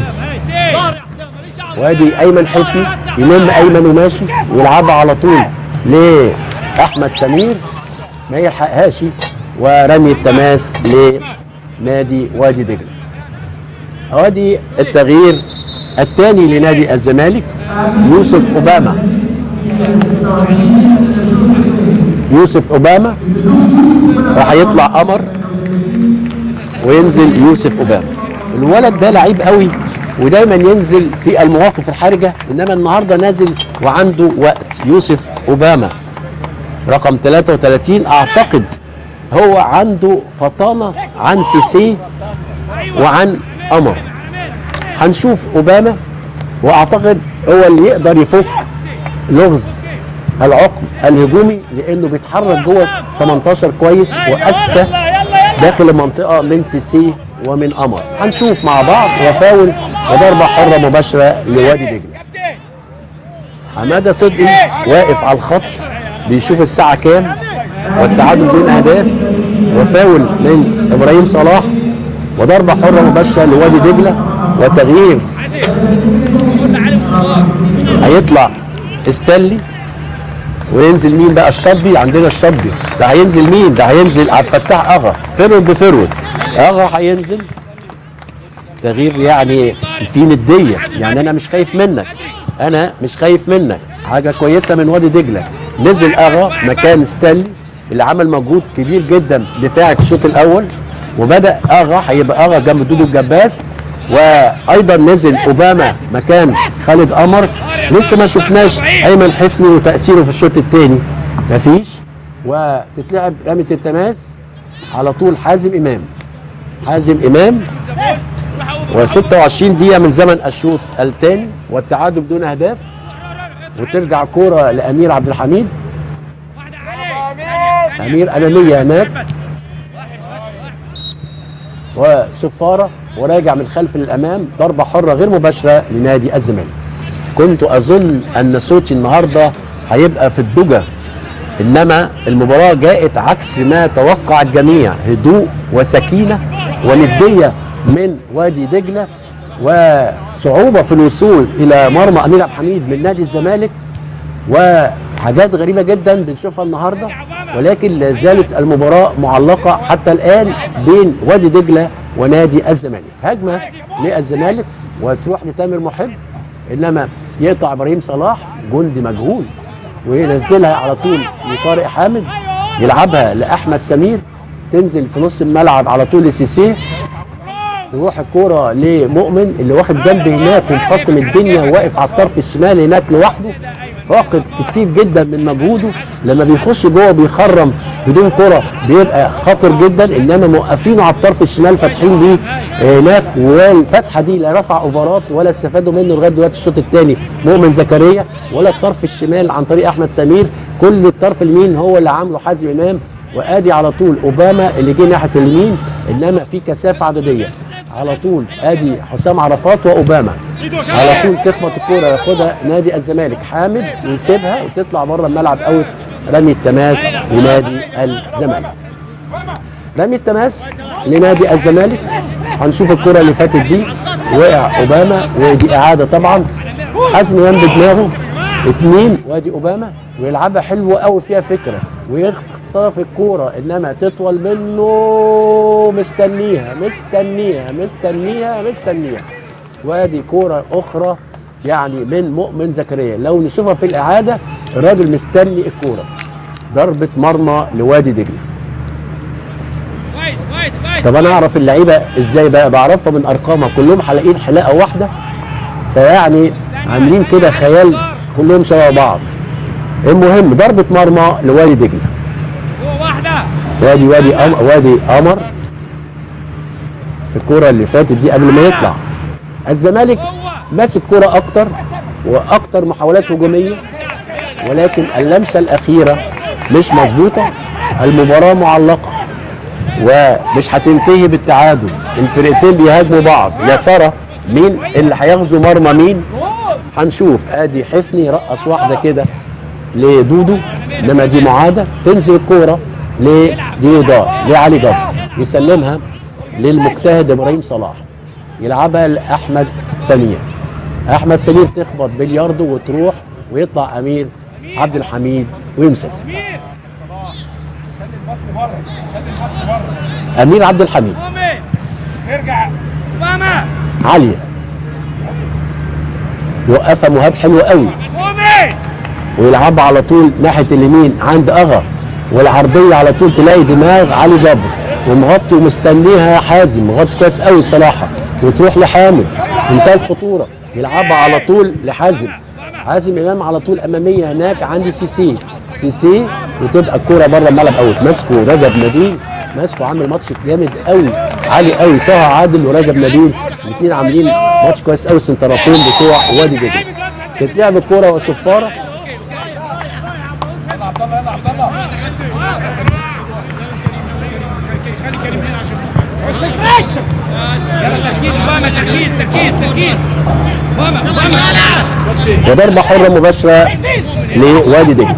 وادي ايمن حفني يلم ايمن وماشي ويلعبها على طول لاحمد سمير ما يلحقهاش ورمي التماس لنادي وادي دجله وادي التغيير الثاني لنادي الزمالك يوسف اوباما يوسف اوباما وهيطلع قمر وينزل يوسف اوباما الولد ده لعيب قوي ودايما ينزل في المواقف الحرجه انما النهارده نازل وعنده وقت يوسف اوباما رقم 33 اعتقد هو عنده فطانه عن سيسي وعن قمر هنشوف اوباما واعتقد هو اللي يقدر يفك لغز العقم الهجومي لانه بيتحرك جوه 18 كويس واذكى يلا يلا يلا داخل المنطقه من سيسي ومن قمر هنشوف مع بعض وفاول وضربه حره مباشره لوادي دجله حماده صدقي واقف على الخط بيشوف الساعه كام والتعادل بدون اهداف وفاول من ابراهيم صلاح وضربه حره مباشره لوادي دجله وتغيير هيطلع استانلي وينزل مين بقى الشطبي عندنا الشطبي ده هينزل مين ده هينزل عبد الفتاح اغا فرود بفرود اغا هينزل تغيير يعني في نديه يعني انا مش خايف منك انا مش خايف منك حاجه كويسه من وادي دجله نزل اغا مكان ستانلي اللي عمل مجهود كبير جدا دفاعي في الشوط الاول وبدا اغا هيبقى اغا جنب دودو الجباس وايضا نزل اوباما مكان خالد قمر لسه ما شفناش ايمن حفني وتاثيره في الشوط الثاني مفيش وتتلعب رميه التماس على طول حازم امام حازم امام و26 دقيقه من زمن الشوط الثاني والتعادل بدون اهداف وترجع كوره لامير عبد الحميد امير اماميه هناك وصفاره وراجع من خلف للامام ضربه حره غير مباشره لنادي الزمالك كنت اظن ان صوتي النهارده هيبقى في الدجى انما المباراه جاءت عكس ما توقع الجميع هدوء وسكينه ونديه من وادي دجله وصعوبه في الوصول الى مرمى امير عبد الحميد من نادي الزمالك وحاجات غريبه جدا بنشوفها النهارده ولكن لا زالت المباراه معلقه حتى الان بين وادي دجله ونادي الزمالك هجمه للزمالك وتروح لتامر محب انما يقطع ابراهيم صلاح جندي مجهول وينزلها على طول لطارق حامد يلعبها لاحمد سمير تنزل في نص الملعب على طول لسيسيه تروح الكوره لمؤمن اللي واخد جنب هناك ومخصم الدنيا وواقف على الطرف الشمال هناك لوحده فاقد كتير جدا من مجهوده لما بيخش جوه بيخرم بدون كره بيبقى خطر جدا انما موقفينه على الطرف الشمال فاتحين بيه هناك والفتحه دي لا رفع اوفرات ولا استفادوا منه لغايه دلوقتي الشوط الثاني مؤمن زكريا ولا الطرف الشمال عن طريق احمد سمير كل الطرف اليمين هو اللي عامله حازم امام وادي على طول اوباما اللي جه ناحيه اليمين انما في كثافه عدديه على طول ادي حسام عرفات واوباما على طول تخبط الكوره ياخدها نادي الزمالك حامد ويسيبها وتطلع بره الملعب اوت رمي التماس لنادي الزمالك رمي التماس لنادي الزمالك هنشوف الكره اللي فاتت دي وقع اوباما ودي اعاده طبعا حازم امام بدماغه اتنين وادي اوباما ويلعبها حلوه قوي فيها فكره ويخطف الكوره انما تطول منه مستنيها مستنيها مستنيها مستنيها وادي كوره اخرى يعني من مؤمن زكريا لو نشوفها في الاعاده الراجل مستني الكوره ضربه مرمى لوادي دجله كويس كويس كويس طب انا اعرف اللعيبه ازاي بقى بعرفها من ارقامها كلهم حلقين حلاقه واحده فيعني عاملين كده خيال كلهم شبه بعض المهم ضربه مرمى لوادي دجله هو واحده وادي وادي أم وادي قمر في الكرة اللي فاتت دي قبل ما يطلع الزمالك ماسك كرة أكتر وأكتر محاولات هجومية ولكن اللمسة الأخيرة مش مظبوطة المباراة معلقة ومش هتنتهي بالتعادل الفرقتين بيهاجموا بعض يا ترى مين اللي هيغزو مرمى مين هنشوف ادي حفني رقص واحده كده لدودو انما دي معاده تنزل الكوره لديودار لعلي جبر يسلمها للمجتهد ابراهيم صلاح يلعبها لاحمد سمير احمد سمير تخبط بلياردو وتروح ويطلع امير عبد الحميد ويمسك امير عبد الحميد مؤمن ارجع ماما عاليه يوقفها مهاب حلو قوي مؤمن ويلعبها على طول ناحيه اليمين عند اغا والعرضيه على طول تلاقي دماغ علي جبر ومغطي ومستنيها حازم مغطي كويس قوي صراحه وتروح لحامد منتهى الخطوره يلعبها على طول لحازم حازم امام على طول اماميه هناك عند سيسي سيسي وتبقى الكوره بره الملعب اوت ماسكه رجب نبيل ماسكه عامل ماتش جامد قوي عالي قوي طه عادل ورجب نبيل الاثنين عاملين ماتش كويس قوي السنترافين بتوع وادي دجله تتلعب الكوره وصفاره خلي كريم هنا عشان يلا تركيز ماما تركيز تركيز تركيز ماما ماما وضربه حره مباشره لوادي دجله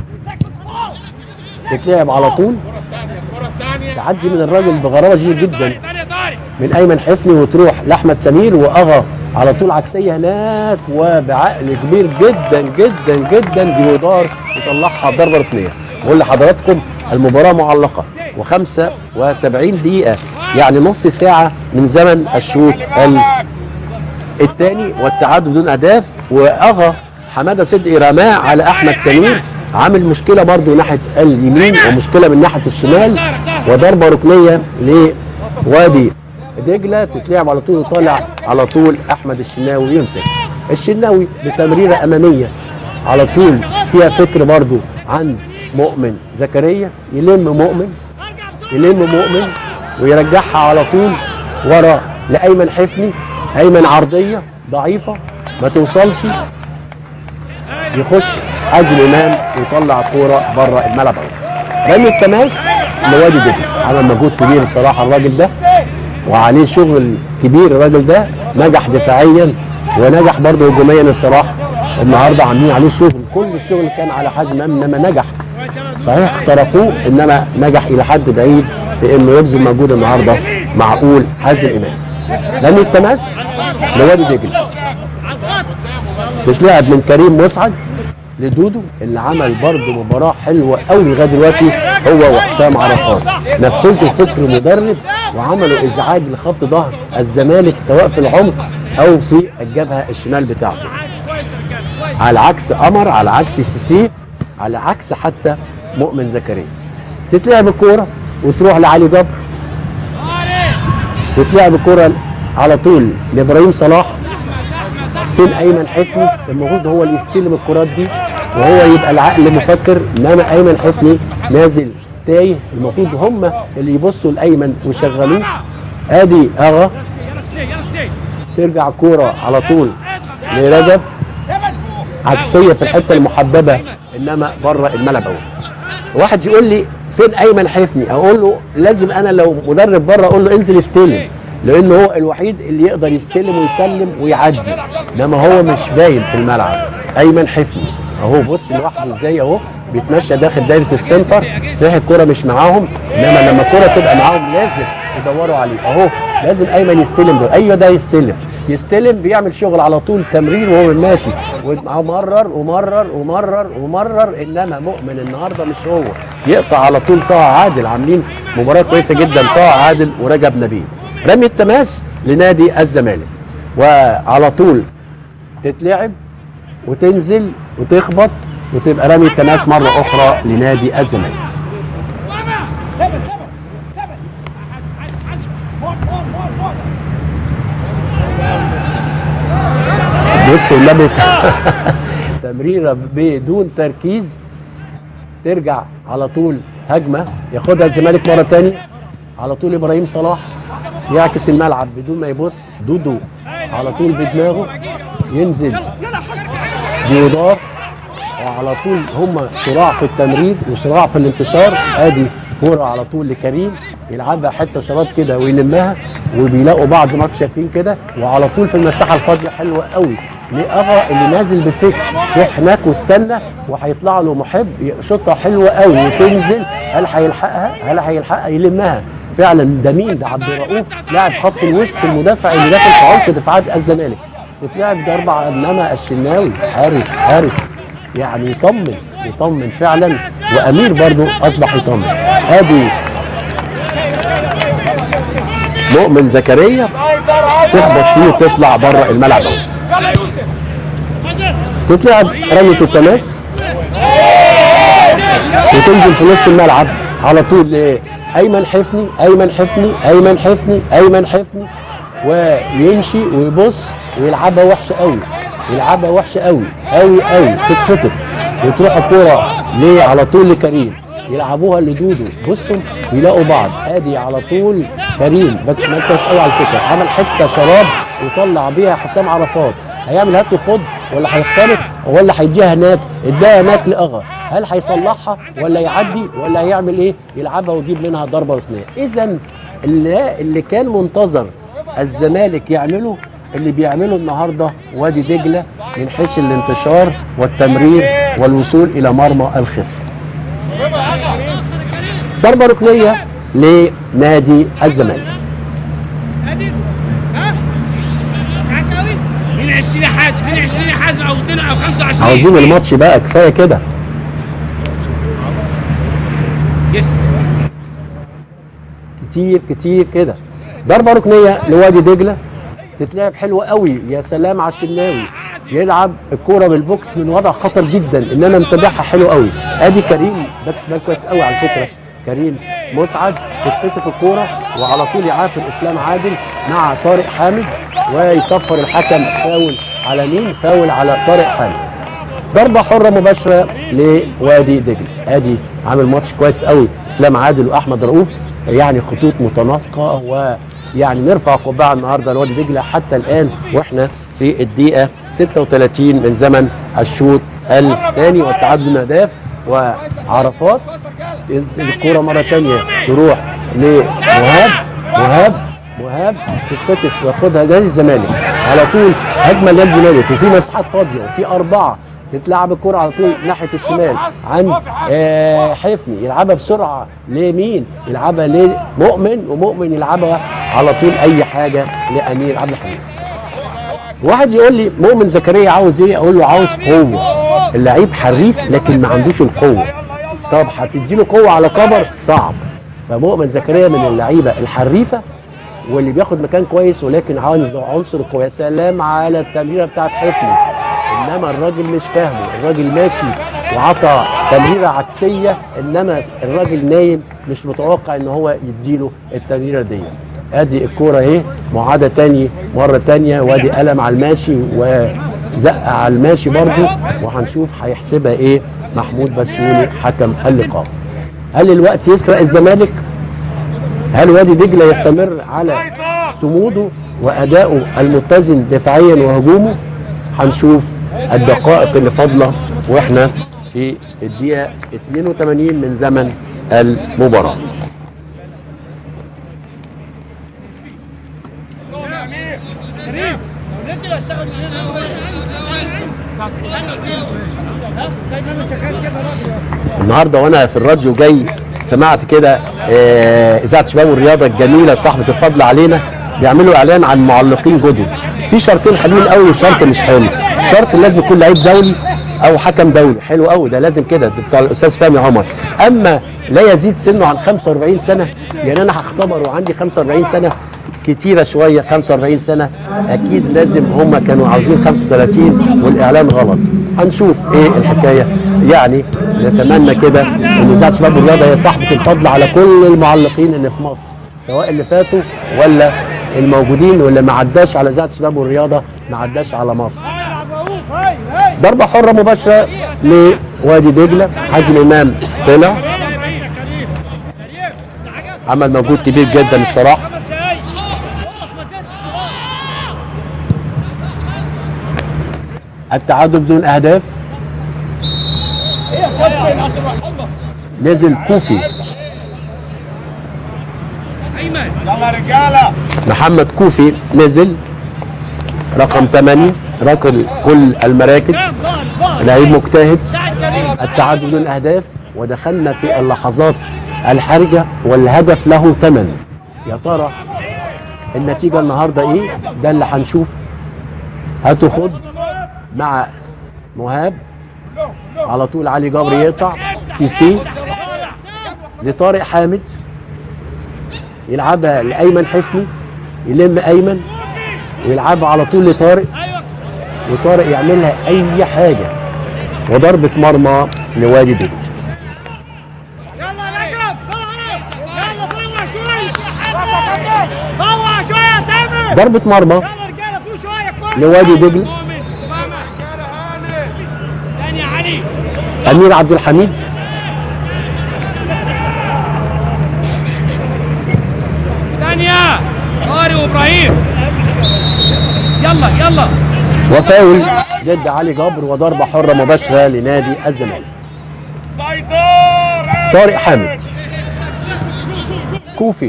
تتلعب على طول تعدي من الراجل بغرابه شديده جدا ثانية طارق من ايمن حفني وتروح لاحمد سمير واغا على طول عكسيه هناك وبعقل كبير جدا جدا جدا ديودار يطلعها ضربه ركنيه بقول لحضراتكم المباراه معلقه و75 دقيقه يعني نص ساعه من زمن الشوط ال- الثاني والتعادل بدون اهداف واغا حماده صدقي رماه على احمد سمير عامل مشكله برضو ناحيه اليمين ومشكله من ناحيه الشمال وضربه ركنيه لوادي دجله تتلعب على طول وطالع على طول احمد الشناوي يمسك الشناوي بتمريره اماميه على طول فيها فكر برضو عند مؤمن زكريا يلم مؤمن يلم مؤمن ويرجعها على طول ورا لايمن حفني ايمن عرضيه ضعيفه ما توصلش يخش حازم امام ويطلع كوره بره الملعب أوت. رمي التماس لوادي دجله عمل مجهود كبير الصراحه الراجل ده وعليه شغل كبير الراجل ده نجح دفاعيا ونجح برضه هجوميا الصراحه النهارده عاملين عليه شغل كل الشغل كان على حازم امام انما نجح صحيح اخترقوه انما نجح الى حد بعيد في انه يبذل مجهود النهارده معقول حازم امام رمي التماس لوادي دجله بتلعب من كريم مسعد لدودو اللي عمل برضه مباراه حلوه قوي لغايه دلوقتي هو وحسام عرفات نفذوا فكر مدرب وعملوا ازعاج لخط ظهر الزمالك سواء في العمق او في الجبهه الشمال بتاعته على عكس قمر على عكس سيسي على عكس حتى مؤمن زكريا تتلعب الكوره وتروح لعلي جبر تتلعب الكوره على طول لابراهيم صلاح فين ايمن حفني المفروض هو اللي يستلم الكرات دي وهو يبقى العقل مفكر انما ايمن حفني نازل تايه المفروض هم اللي يبصوا لايمن ويشغلوه ادي اغا يلا السي يلا السي ترجع كوره على طول لرجب عكسيه في الحته المحببه انما بره الملعب قوي واحد يقول لي فين ايمن حفني اقول له لازم انا لو مدرب بره اقول له انزل استلم لان هو الوحيد اللي يقدر يستلم ويسلم ويعدي انما هو مش باين في الملعب ايمن حفني اهو بص لوحده ازاي اهو بيتمشى داخل دايره السنتر صحيح الكوره مش معاهم انما لما الكوره تبقى معاهم لازم يدوروا عليه اهو لازم ايمن يستلم دول ايوه ده يستلم يستلم بيعمل شغل على طول تمرير وهو ماشي ومرر ومرر ومرر ومرر انما مؤمن النهارده مش هو يقطع على طول طه عادل عاملين مباراه كويسه جدا طه عادل ورجب نبيل رمي التماس لنادي الزمالك وعلى طول تتلعب وتنزل وتخبط وتبقى رمي التماس مره اخرى لنادي الزمالك بصوا النبي تمريره بدون تركيز ترجع على طول هجمه ياخدها الزمالك مره تانية على طول ابراهيم صلاح يعكس الملعب بدون ما يبص دودو على طول بدماغه ينزل ديودار وعلى طول هم صراع في التمرير وصراع في الانتشار ادي كوره على طول لكريم يلعبها حته شراب كده ويلمها وبيلاقوا بعض زي ما انتم شايفين كده وعلى طول في المساحه الفاضيه حلوه قوي لأغا اللي نازل بفكر روح هناك واستنى وهيطلع له محب يشوطها حلوه قوي وتنزل هل هيلحقها؟ هل هيلحقها يلمها؟ فعلا ده مين؟ ده عبد الرؤوف لاعب خط الوسط المدافع اللي داخل في عمق دفاعات الزمالك تتلعب ضربه انما الشناوي حارس حارس يعني يطمن يطمن فعلا وامير برضو اصبح يطمن ادي مؤمن زكريا تخبط فيه وتطلع بره الملعب اوت تتلعب رمية التماس وتنزل في نص الملعب على طول لايمن حفني ايمن حفني ايمن حفني ايمن حفني ويمشي ويبص ويلعبها وحشه قوي يلعبها وحشه قوي قوي قوي تتخطف وتروح الكوره ليه على طول لكريم يلعبوها لدودو بصوا يلاقوا بعض ادي على طول كريم باك شمال كويس قوي على فكره عمل حته شراب وطلع بيها حسام عرفات هيعمل هات وخد ولا هيخترق ولا هيديها هناك اداها هناك لاغا هل هيصلحها ولا يعدي ولا هيعمل ايه يلعبها ويجيب منها ضربه ركنيه اذا اللي اللي كان منتظر الزمالك يعمله اللي بيعمله النهارده وادي دجله من حيث الانتشار والتمرير والوصول الى مرمى الخصم ضربه ركنيه لنادي الزمالك ادي ها معاك قوي مين 20 يا حازم مين 20 يا حازم او 2 او 25 عاوزين الماتش بقى كفايه كده يس كتير كتير كده ضربه ركنيه لوادي دجله تتلعب حلوه قوي يا سلام على الشناوي يلعب الكوره بالبوكس من وضع خطر جدا ان انا متابعها حلو قوي ادي كريم باك شمال كويس قوي على فكره كريم مسعد تتخطف الكوره وعلى طول يعافر اسلام عادل مع طارق حامد ويصفر الحكم فاول على مين فاول على طارق حامد ضربه حره مباشره لوادي دجله ادي عامل ماتش كويس قوي اسلام عادل واحمد رؤوف يعني خطوط متناسقه ويعني نرفع قبعه النهارده لوادي دجله حتى الان واحنا في الدقيقه 36 من زمن الشوط الثاني والتعادل من اهداف وعرفات تنزل الكوره مره ثانيه تروح لمهاب مهاب مهاب تتخطف وياخدها نادي الزمالك على طول هجمه لنادي الزمالك وفي مساحات فاضيه وفي اربعه تتلعب الكرة على طول ناحية الشمال عن آه حفني يلعبها بسرعة لمين؟ يلعبها لمؤمن ومؤمن يلعبها على طول أي حاجة لأمير عبد الحميد. واحد يقول لي مؤمن زكريا عاوز ايه؟ اقول له عاوز قوة. اللعيب حريف لكن ما عندوش القوة. طب هتدي له قوة على كبر؟ صعب. فمؤمن زكريا من اللعيبة الحريفة واللي بياخد مكان كويس ولكن عاوز عنصر القوة يا سلام على التمريرة بتاعت حفني. انما الراجل مش فاهمه الراجل ماشي وعطى تمريره عكسيه انما الراجل نايم مش متوقع ان هو يديله التمريره دي ادي الكوره اهي معاده تاني مره تانيه وادي قلم على الماشي وزق على الماشي برضه وهنشوف هيحسبها ايه محمود بسيوني حكم اللقاء هل الوقت يسرق الزمالك هل وادي دجله يستمر على صموده وادائه المتزن دفاعيا وهجومه هنشوف الدقائق اللي فاضله واحنا في الدقيقه 82 من زمن المباراه كريم نزل اشتغل من هنا ها دايما شغال كده راجل النهارده وانا في الراديو جاي سمعت كده آه، اذاعه شباب والرياضه الجميله صاحبه الفضل علينا بيعملوا اعلان عن معلقين جدد في شرطين حلوين قوي وشرط مش حلو شرط لازم يكون لعيب دولي او حكم دولي حلو قوي ده لازم كده ده بتاع الاستاذ فهمي عمر اما لا يزيد سنه عن 45 سنه يعني انا هختبر وعندي 45 سنه كتيرة شوية 45 سنة أكيد لازم هم كانوا عاوزين 35 والإعلان غلط هنشوف إيه الحكاية يعني نتمنى كده إن إذاعة شباب الرياضة هي صاحبة الفضل على كل المعلقين اللي في مصر سواء اللي فاتوا ولا الموجودين واللي ما عداش على إذاعة شباب والرياضة ما عداش على مصر يا رؤوف هاي هاي ضربة حرة مباشرة لوادي دجلة حازم إمام طلع كريم كريم عمل مجهود كبير جدا الصراحة خمس دقايق وقف ما تزيدش خلاص التعادل بدون أهداف ايه يا كابتن ناصر الله نزل كوفي ايمن محمد كوفي نزل رقم 8 رقم كل المراكز ظهر ظهر لعيب مجتهد ساعد كريم التعادل بدون اهداف ودخلنا في اللحظات الحرجه والهدف له ثمن يا ترى النتيجه النهارده ايه ده اللي هنشوف هاتوا خد مع مهاب على طول علي جبر يقطع سي سي لطارق حامد يلعبها لايمن حفني يلم ايمن ويلعبها على طول لطارق ايوه وطارق يعملها اي حاجه وضربه مرمى لوادي دجله يلا نجرب طلع يلا طلع شويه طلع شويه يا تامر ضربه مرمى يلا رجاله فوق شويه كويس لوادي دجله مؤمن ثاني يا علي امير عبد الحميد ثانية طارق وابراهيم يلا يلا وفاول ضد علي جبر وضربه حره مباشره لنادي الزمالك سيطر طارق حامد كوفي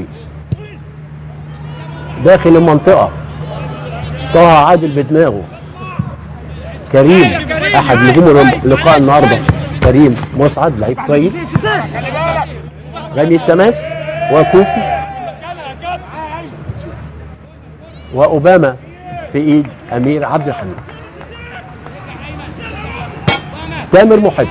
داخل المنطقة طه عادل بدماغه كريم أحد نجوم اللقاء النهاردة كريم مسعد لعيب كويس خلي بالك رمي التماس وكوفي وأوباما في إيد أمير عبد الحميد تامر محب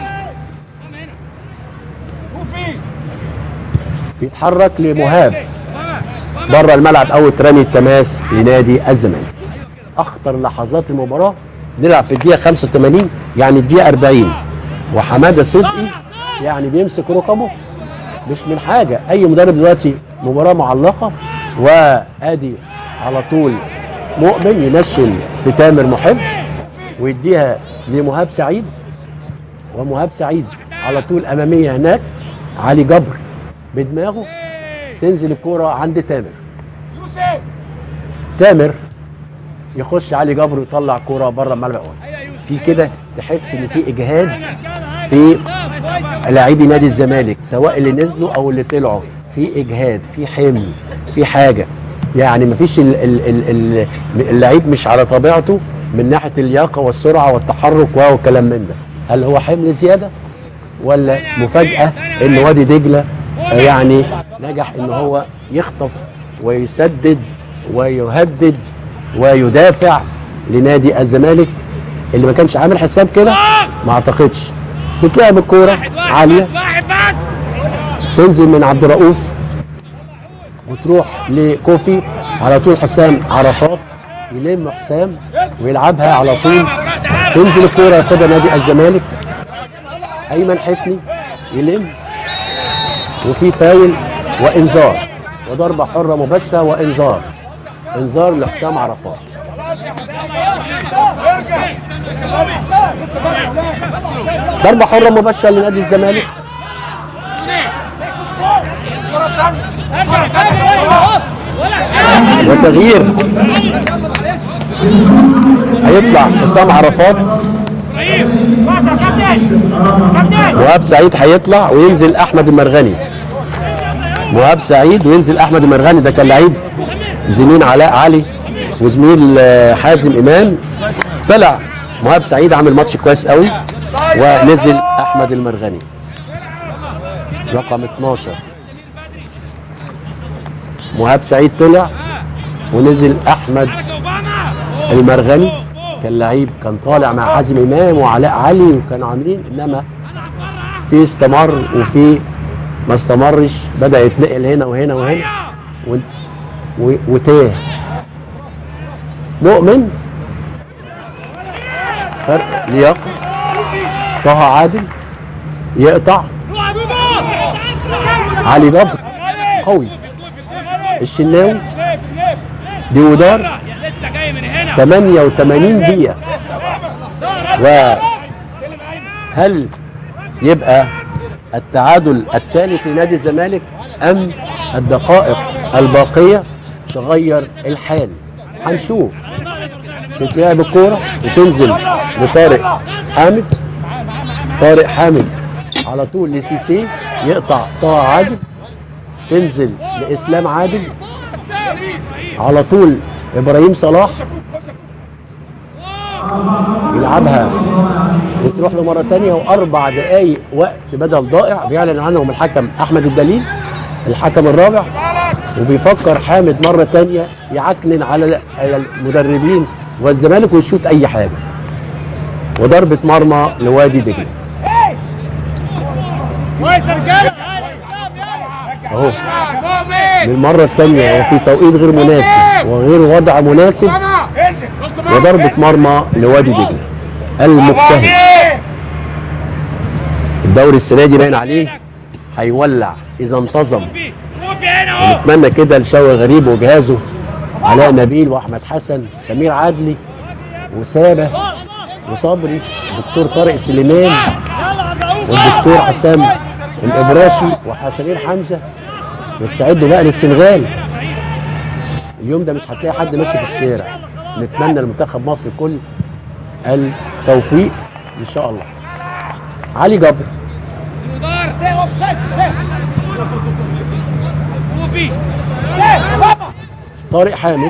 بيتحرك لمهاب بره الملعب اول رمي التماس لنادي الزمالك اخطر لحظات المباراه نلعب في الدقيقه 85 يعني الدقيقه 40 وحماده صدقي يعني بيمسك ركبه مش من حاجه اي مدرب دلوقتي مباراه معلقه وادي على طول مؤمن ينشل في تامر محب ويديها لمهاب سعيد ومهاب سعيد على طول اماميه هناك علي جبر بدماغه تنزل الكرة عند تامر يوسف تامر يخش علي جبر ويطلع كرة بره الملعب في كده تحس ان في اجهاد في لاعبي نادي الزمالك سواء اللي نزلوا او اللي طلعوا في اجهاد في حمل في حاجه يعني مفيش ال- ال- ال- ال- اللعيب مش على طبيعته من ناحيه اللياقه والسرعه والتحرك والكلام من ده هل هو حمل زياده ولا مفاجاه ان وادي دجله آه، يعني نجح ان هو يخطف ويسدد ويهدد ويدافع لنادي الزمالك اللي ما كانش عامل حساب كده ما اعتقدش تتلعب الكوره عاليه واحد بس تنزل من عبد الرؤوف وتروح لكوفي على طول حسام عرفات يلم حسام ويلعبها على طول تنزل الكوره ياخدها نادي الزمالك ايمن حفني يلم وفي فاول وانذار وضربه حره مباشره وانذار انذار لحسام عرفات ضربه حره مباشره لنادي الزمالك وتغيير هيطلع حسام عرفات وهاب سعيد هيطلع وينزل احمد المرغني وهاب سعيد وينزل احمد المرغني ده كان لعيب زميل علاء علي وزميل آه، حازم امام طلع مهاب سعيد عامل ماتش كويس قوي ونزل احمد المرغني رقم 12 مهاب سعيد طلع ونزل احمد المرغني كان لعيب كان طالع مع حازم امام وعلاء علي وكانوا عاملين انما في استمر وفي ما استمرش بدا يتنقل هنا وهنا وهنا و- و- وتاه مؤمن فرق لياقه طه عادل يقطع علي جبر قوي الشناوي ديودار لسه جاي من هنا 88 دقيقة وهل يبقى التعادل الثالث لنادي الزمالك أم الدقائق الباقية تغير الحال هنشوف تتلعب الكورة وتنزل لطارق حامد طارق حامد على طول لسيسي يقطع طه عادل تنزل لإسلام عادل على طول ابراهيم صلاح يلعبها وتروح له مره تانية واربع دقايق وقت بدل ضائع بيعلن عنهم الحكم احمد الدليل الحكم الرابع وبيفكر حامد مره تانية يعكنن على على المدربين والزمالك ويشوط اي حاجه وضربه مرمى لوادي دجله كويس يا رجاله اهو للمره الثانيه وفي توقيت غير مناسب وغير وضع مناسب وضربه مرمى لوادي دجله المجتهد الدوري السنه دي باين عليه هيولع اذا انتظم كوفي كوفي هنا اهو نتمنى كده لشوقي غريب وجهازه علاء نبيل واحمد حسن سمير عدلي وسابه وصبري الدكتور طارق سليمان والدكتور حسام الابراشي وحسنين حمزه يستعدوا بقى للسنغال اليوم ده مش هتلاقي حد ماشي في الشارع نتمنى لمنتخب مصر كل التوفيق ان شاء الله علي جبر ودار اوف سايد وفي بابا طارق حامد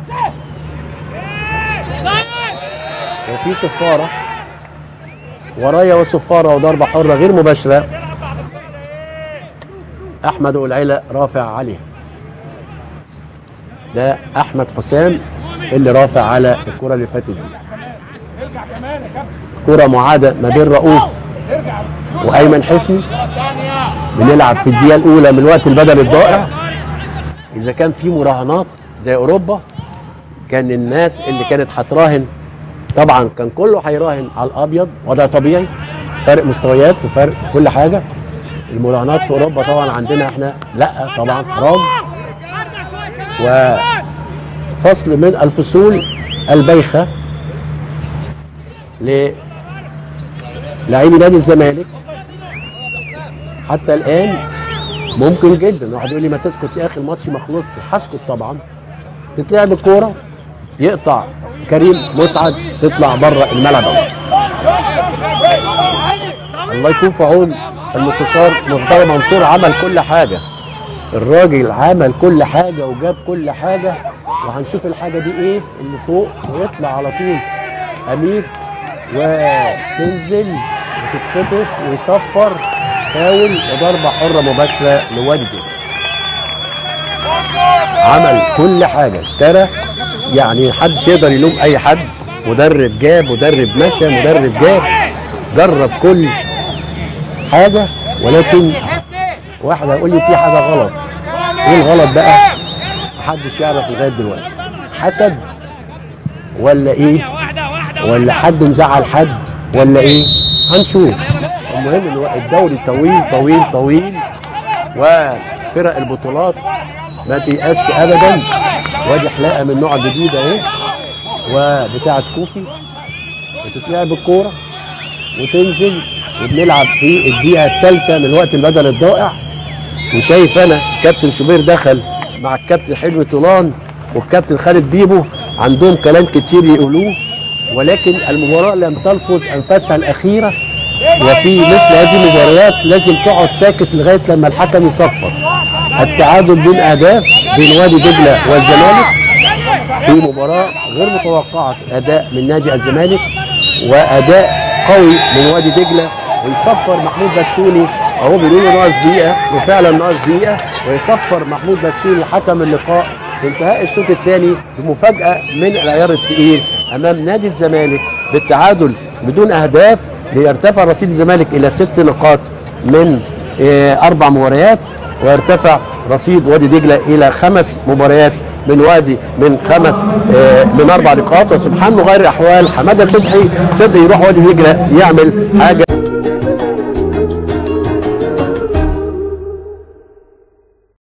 وفي صفاره ورايا وصفاره وضربه حره غير مباشره احمد والعيله رافع عليها ده احمد حسام اللي رافع على الكره اللي فاتت دي كره معاده ما بين رؤوف وايمن حفني بنلعب في الدقيقه الاولى من وقت البدل الضائع اذا كان في مراهنات زي اوروبا كان الناس اللي كانت هتراهن طبعا كان كله هيراهن على الابيض وده طبيعي فرق مستويات وفرق كل حاجه المراهنات في اوروبا طبعا عندنا احنا لا طبعا حرام وفصل من الفصول البايخه ل لاعبي نادي الزمالك حتى الان ممكن جدا واحد يقول لي ما تسكت يا اخي الماتش ما خلصش هسكت طبعا تتلعب الكوره يقطع كريم مسعد تطلع بره الملعب أوت. الله يكون في عون المستشار مرتضى منصور عمل كل حاجه الراجل عمل كل حاجه وجاب كل حاجه وهنشوف الحاجه دي ايه اللي فوق ويطلع على طول امير وتنزل وتتخطف ويصفر فاول وضربه حره مباشره لوادي دجله عمل كل حاجه اشترى يعني محدش يقدر يلوم اي حد مدرب جاب مدرب مشى مدرب جاب جرب كل حاجه ولكن واحد هيقول لي في حاجه غلط ايه الغلط بقى محدش يعرف لغايه دلوقتي حسد ولا ايه واحده واحده ولا حد مزعل حد ولا ايه هنشوف المهم ان هو الدوري طويل طويل طويل وفرق البطولات ما تيأس ابدا وادي حلاقه من نوع جديد اهي وبتاعه كوفي وتتلعب الكوره وتنزل وبنلعب في الدقيقه الثالثه من وقت البدل الضائع وشايف انا كابتن شوبير دخل مع الكابتن حلمي طولان والكابتن خالد بيبو عندهم كلام كتير يقولوه ولكن المباراه لم تلفظ انفاسها الاخيره وفي مثل هذه المباريات لازم تقعد ساكت لغايه لما الحكم يصفر التعادل بين اهداف بين وادي دجله والزمالك في مباراه غير متوقعه اداء من نادي الزمالك واداء قوي من وادي دجله ويصفر محمود بسوني اهو بيقولوا ناقص دقيقه وفعلا ناقص دقيقه ويصفر محمود بسوني حكم اللقاء بانتهاء الشوط الثاني بمفاجاه من العيار الثقيل امام نادي الزمالك بالتعادل بدون اهداف ليرتفع رصيد الزمالك الى ست نقاط من آه، اربع مباريات ويرتفع رصيد وادي دجله الى خمس مباريات من وادي من خمس آه، من اربع نقاط وسبحان مغير الاحوال حماده صبحي صدق يروح وادي دجله يعمل حاجه